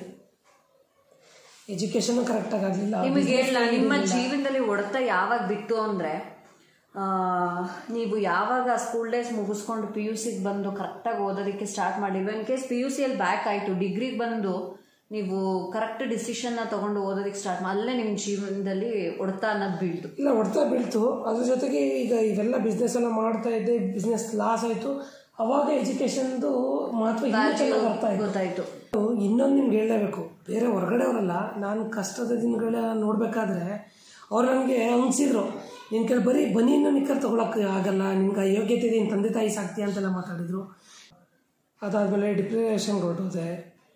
ಎಜುಕೇಷನ್ ಕರೆಕ್ಟಾಗಿ ಆಗಲಿಲ್ಲ
ನಿಮಗೆ ಹೇಳ ನಿಮ್ಮ ಜೀವನದಲ್ಲಿ ಹೊಡೆತ ಯಾವಾಗ ಬಿತ್ತು ಅಂದ್ರೆ ಆ, ನೀವು ಯಾವಾಗ ಸ್ಕೂಲ್ ಡೇಸ್ ಮುಗಿಸ್ಕೊಂಡು ಪಿ ಯು ಸಿಗೆ ಬಂದು ಕರೆಕ್ಟಾಗಿ ಓದೋದಕ್ಕೆ ಸ್ಟಾರ್ಟ್ ಮಾಡಿಲ್ವ ಇನ್ ಕೇಸ್ ಪಿ ಯು ಸಿಯಲ್ಲಿ ಬ್ಯಾಕ್ ಆಯಿತು ಡಿಗ್ರಿಗೆ ಬಂದು ನೀವು ಕರೆಕ್ಟ್ ಡಿಸಿಷನ್ನ ತಗೊಂಡು ಓದೋದಕ್ಕೆ ಸ್ಟಾರ್ಟ್ ಮಾಡಿ ಅಲ್ಲೇ ನಿಮ್ಮ ಜೀವನದಲ್ಲಿ ಹೊಡೆತ ಅನ್ನೋದು ಬೀಳ್ತು
ಇಲ್ಲ ಹೊಡ್ತಾ ಬೀಳ್ತು ಅದ್ರ ಜೊತೆಗೆ ಈಗ ಇವೆಲ್ಲ ಬಿಸ್ನೆಸ್ ಎಲ್ಲ ಮಾಡ್ತಾ ಇದ್ದೆ ಬಿಸ್ನೆಸ್ ಲಾಸ್ ಆಯಿತು ಅವಾಗ ಎಜುಕೇಷನ್ದು ಮಹತ್ವ ಇನ್ನೂ ಚೆನ್ನಾಗಿ ಬರ್ತಾ ಇತ್ತು
ಗೊತ್ತಾಯ್ತು
ಇನ್ನೊಂದು ನಿಮ್ಗೆ ಹೇಳಲೇಬೇಕು ಬೇರೆ ಹೊರಗಡೆ ಅವರಲ್ಲ ನಾನು ಕಷ್ಟದ ದಿನಗಳ ನೋಡಬೇಕಾದ್ರೆ ಅವ್ರು ನನಗೆ ಅನ್ಸಿದ್ರು ನಿನ್ನ ಕೈ ಬರೀ ಬನೀನು ನಿಕ್ಕರ್ ತೊಗೊಳಕ್ಕೆ ಆಗಲ್ಲ ನಿನ್ಗೆ ಆ ಯೋಗ್ಯತೆ ಇದೆ ನಿನ್ನ ತಂದೆ ತಾಯಿ ಸಾಕ್ತೀಯ ಅಂತೆಲ್ಲ ಮಾತಾಡಿದರು ಅದಾದಮೇಲೆ ಡಿಪ್ರೆಷನ್ಗೆ ಹೊರಟೋದೆ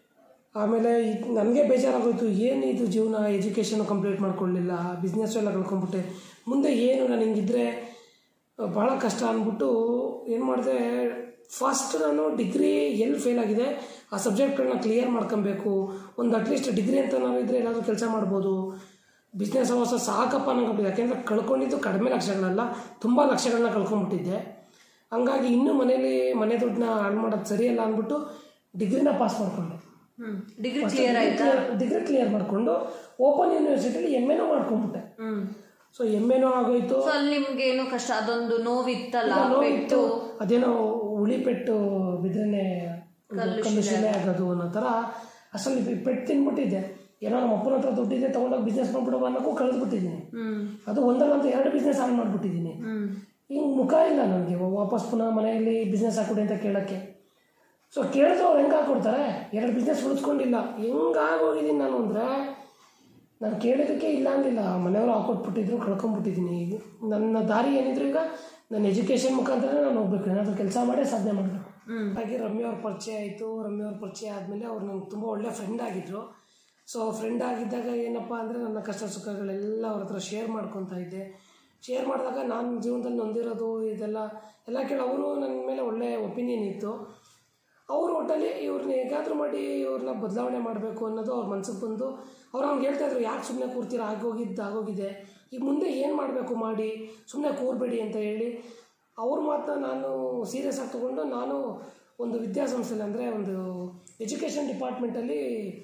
ಆಮೇಲೆ ನನಗೆ ಬೇಜಾರಾಗೋಯ್ತು ಏನು ಇದು ಜೀವನ ಎಜುಕೇಷನ್ ಕಂಪ್ಲೀಟ್ ಮಾಡ್ಕೊಳ್ಳಿಲ್ಲ ಬಿಸ್ನೆಸ್ ಎಲ್ಲ ಕಳ್ಕೊಂಬಿಟ್ಟೆ ಮುಂದೆ ಏನು ನಾನು ಹಿಂಗಿದ್ರೆ ಭಾಳ ಕಷ್ಟ ಅಂದ್ಬಿಟ್ಟು ಏನು ಮಾಡಿದೆ ಫಸ್ಟ್ ನಾನು ಡಿಗ್ರಿ ಎಲ್ಲಿ ಫೇಲ್ ಆಗಿದೆ ಆ ಸಬ್ಜೆಕ್ಟ್ಗಳನ್ನ ಕ್ಲಿಯರ್ ಮಾಡ್ಕೊಬೇಕು ಒಂದು ಅಟ್ಲೀಸ್ಟ್ ಡಿಗ್ರಿ ಅಂತ ನಾವು ಇದ್ದರೆ ಏನಾದರೂ ಕೆಲಸ ಮಾಡ್ಬೋದು ಬಿಸ್ನೆಸ್ ಅವಸ ಸಾಕಪ್ಪ ನಂಗೆ ಯಾಕೆಂದರೆ ಕಳ್ಕೊಂಡಿದ್ದು ಕಡಿಮೆ ಲಕ್ಷಗಳಲ್ಲ ತುಂಬ ಲಕ್ಷಗಳನ್ನ ಕಳ್ಕೊಂಬಿಟ್ಟಿದ್ದೆ ಹಂಗಾಗಿ ಇನ್ನೂ ಮನೇಲಿ ಮನೆ ದುಡ್ಡನ್ನ ಹಾಳು ಮಾಡೋದು ಸರಿಯಲ್ಲ ಅಂದ್ಬಿಟ್ಟು ಡಿಗ್ರಿನ ಪಾಸ್ ಮಾಡಿಕೊಂಡೆ
ಹ್ಮ್ ಡಿಗ್ರಿ ಕ್ಲಿಯರ್ ಆಯ್ತಾ
ಡಿಗ್ರಿ ಕ್ಲಿಯರ್ ಮಾಡಿಕೊಂಡು ಓಪನ್ ಯೂನಿವರ್ಸಿಟಿಲಿ ಎಮ್ ಎನೂ ಮಾಡ್ಕೊಂಡ್ಬಿಟ್ಟೆ
ಹ್ಮ್
ಸೊ ಎಮ್ ಎನೂ ಆಗೋಯ್ತು
ಸೊ ಅಲ್ಲಿ ನಿಮ್ಗೆ ಏನು ಕಷ್ಟ ಅದೊಂದು ನೋವಿತ್ತಲ್ಲ
ನೋವಿತ್ತು ಅದೇನೋ ಉಳಿಪೆಟ್ಟು ಬಿದ್ರೇನೆ ಕಲ್ಲು ಶಿಲೆ ಆಗೋದು ಅನ್ನೋ ಥರ ಅಸಲು ಪೆಟ್ಟು ತಿನ್ಬಿಟ್ಟಿದ್ದೆ ಏನೋ ನಮ್ಮ ಅಪ್ಪನ ಹತ್ರ ದುಡ್ಡಿದೆ ತೊಗೊಂಡೋಗಿ ಬಿಸ್ನೆಸ್ ಮಾಡ್ಬಿಡುವ ಅನ್ನೋಕ್ಕೂ ಕಳೆದ್ಬಿಟ್ಟಿದ್ದೀನಿ
ಹ್ಮ್
ಅದು ಒಂದಲ್ಲ ಅಂತ ಎರಡು ಬಿಸ್ನೆಸ್ ಹಾಳು ಮಾಡಿಬಿಟ್ಟಿದ್ದೀನಿ
ಹ್ಮ್
ಹಿಂಗೆ ಮುಖ ಇಲ್ಲ ನನಗೆ ವಾಪಸ್ ಪುನಃ ಮನೆಯಲ್ಲಿ ಬಿಸ್ನೆಸ್ ಹಾಕೊಡಿ ಅಂತ ಕೇಳೋಕ್ಕೆ ಸೊ ಕೇಳಿದ್ರೆ ಅವ್ರು ಹೆಂಗೆ ಹಾಕೊಡ್ತಾರೆ ಎರಡು ಬಿಸ್ನೆಸ್ ಉಳಿಸ್ಕೊಂಡಿಲ್ಲ ಹೆಂಗಾಗೋಗಿದ್ದೀನಿ ನಾನು ಅಂದರೆ ನಾನು ಕೇಳಿದ್ದಕ್ಕೆ ಇಲ್ಲ ಅಂದಿಲ್ಲ ಮನೆಯವರು ಹಾಕೊಟ್ಬಿಟ್ಟಿದ್ರು ಕಳ್ಕೊಂಬಿಟ್ಟಿದ್ದೀನಿ ಈಗ ನನ್ನ ದಾರಿ ಏನಿದ್ರು ಈಗ ನನ್ನ ಎಜುಕೇಷನ್ ಮುಖಾಂತರ ನಾನು ಹೋಗ್ಬೇಕು ಏನಾದರೂ ಕೆಲಸ ಮಾಡೇ ಸಾಧನೆ ಮಾಡಬೇಕು
ಹ್ಮ್.
ಹಾಗೆ ರಮ್ಯ ಅವ್ರ ಪರಿಚಯ ಆಯಿತು ರಮ್ಯ ಅವ್ರ ಪರಿಚಯ ಆದಮೇಲೆ ಅವ್ರು ನಂಗೆ ತುಂಬ ಒಳ್ಳೆ ಫ್ರೆಂಡ್ ಆಗಿದ್ದರು ಸೊ ಫ್ರೆಂಡ್ ಆಗಿದ್ದಾಗ ಏನಪ್ಪ ಅಂದರೆ ನನ್ನ ಕಷ್ಟ ಸುಖಗಳೆಲ್ಲ ಅವ್ರ ಹತ್ರ ಶೇರ್ ಮಾಡ್ಕೊತಾ ಇದ್ದೆ ಶೇರ್ ಮಾಡಿದಾಗ ನಾನು ಜೀವನದಲ್ಲಿ ನೊಂದಿರೋದು ಇದೆಲ್ಲ ಎಲ್ಲ ಕೇಳಿ ಅವರು ನನ್ನ ಮೇಲೆ ಒಳ್ಳೆ ಒಪಿನಿಯನ್ ಇತ್ತು ಅವರು ಒಟ್ಟಲ್ಲಿ ಇವ್ರನ್ನ ಹೇಗಾದರೂ ಮಾಡಿ ಇವ್ರನ್ನ ಬದಲಾವಣೆ ಮಾಡಬೇಕು ಅನ್ನೋದು ಅವ್ರ ಮನ್ಸಿಗೆ ಬಂದು ಅವ್ರು ಅವ್ನಿಗೆ ಹೇಳ್ತಾ ಇದ್ರು ಯಾಕೆ ಸುಮ್ಮನೆ ಕೂರ್ತೀರ ಆಗೋಗಿದ್ದು ಆಗೋಗಿದೆ ಈಗ ಮುಂದೆ ಏನು ಮಾಡಬೇಕು ಮಾಡಿ ಸುಮ್ಮನೆ ಕೂರಬೇಡಿ ಅಂತ ಹೇಳಿ ಅವ್ರ ಮಾತನ್ನ ನಾನು ಸೀರಿಯಸ್ ಆಗಿ ತೊಗೊಂಡು ನಾನು ಒಂದು ವಿದ್ಯಾಸಂಸ್ಥೆಯಲ್ಲಿ ಅಂದರೆ ಒಂದು ಎಜುಕೇಷನ್ ಡಿಪಾರ್ಟ್ಮೆಂಟಲ್ಲಿ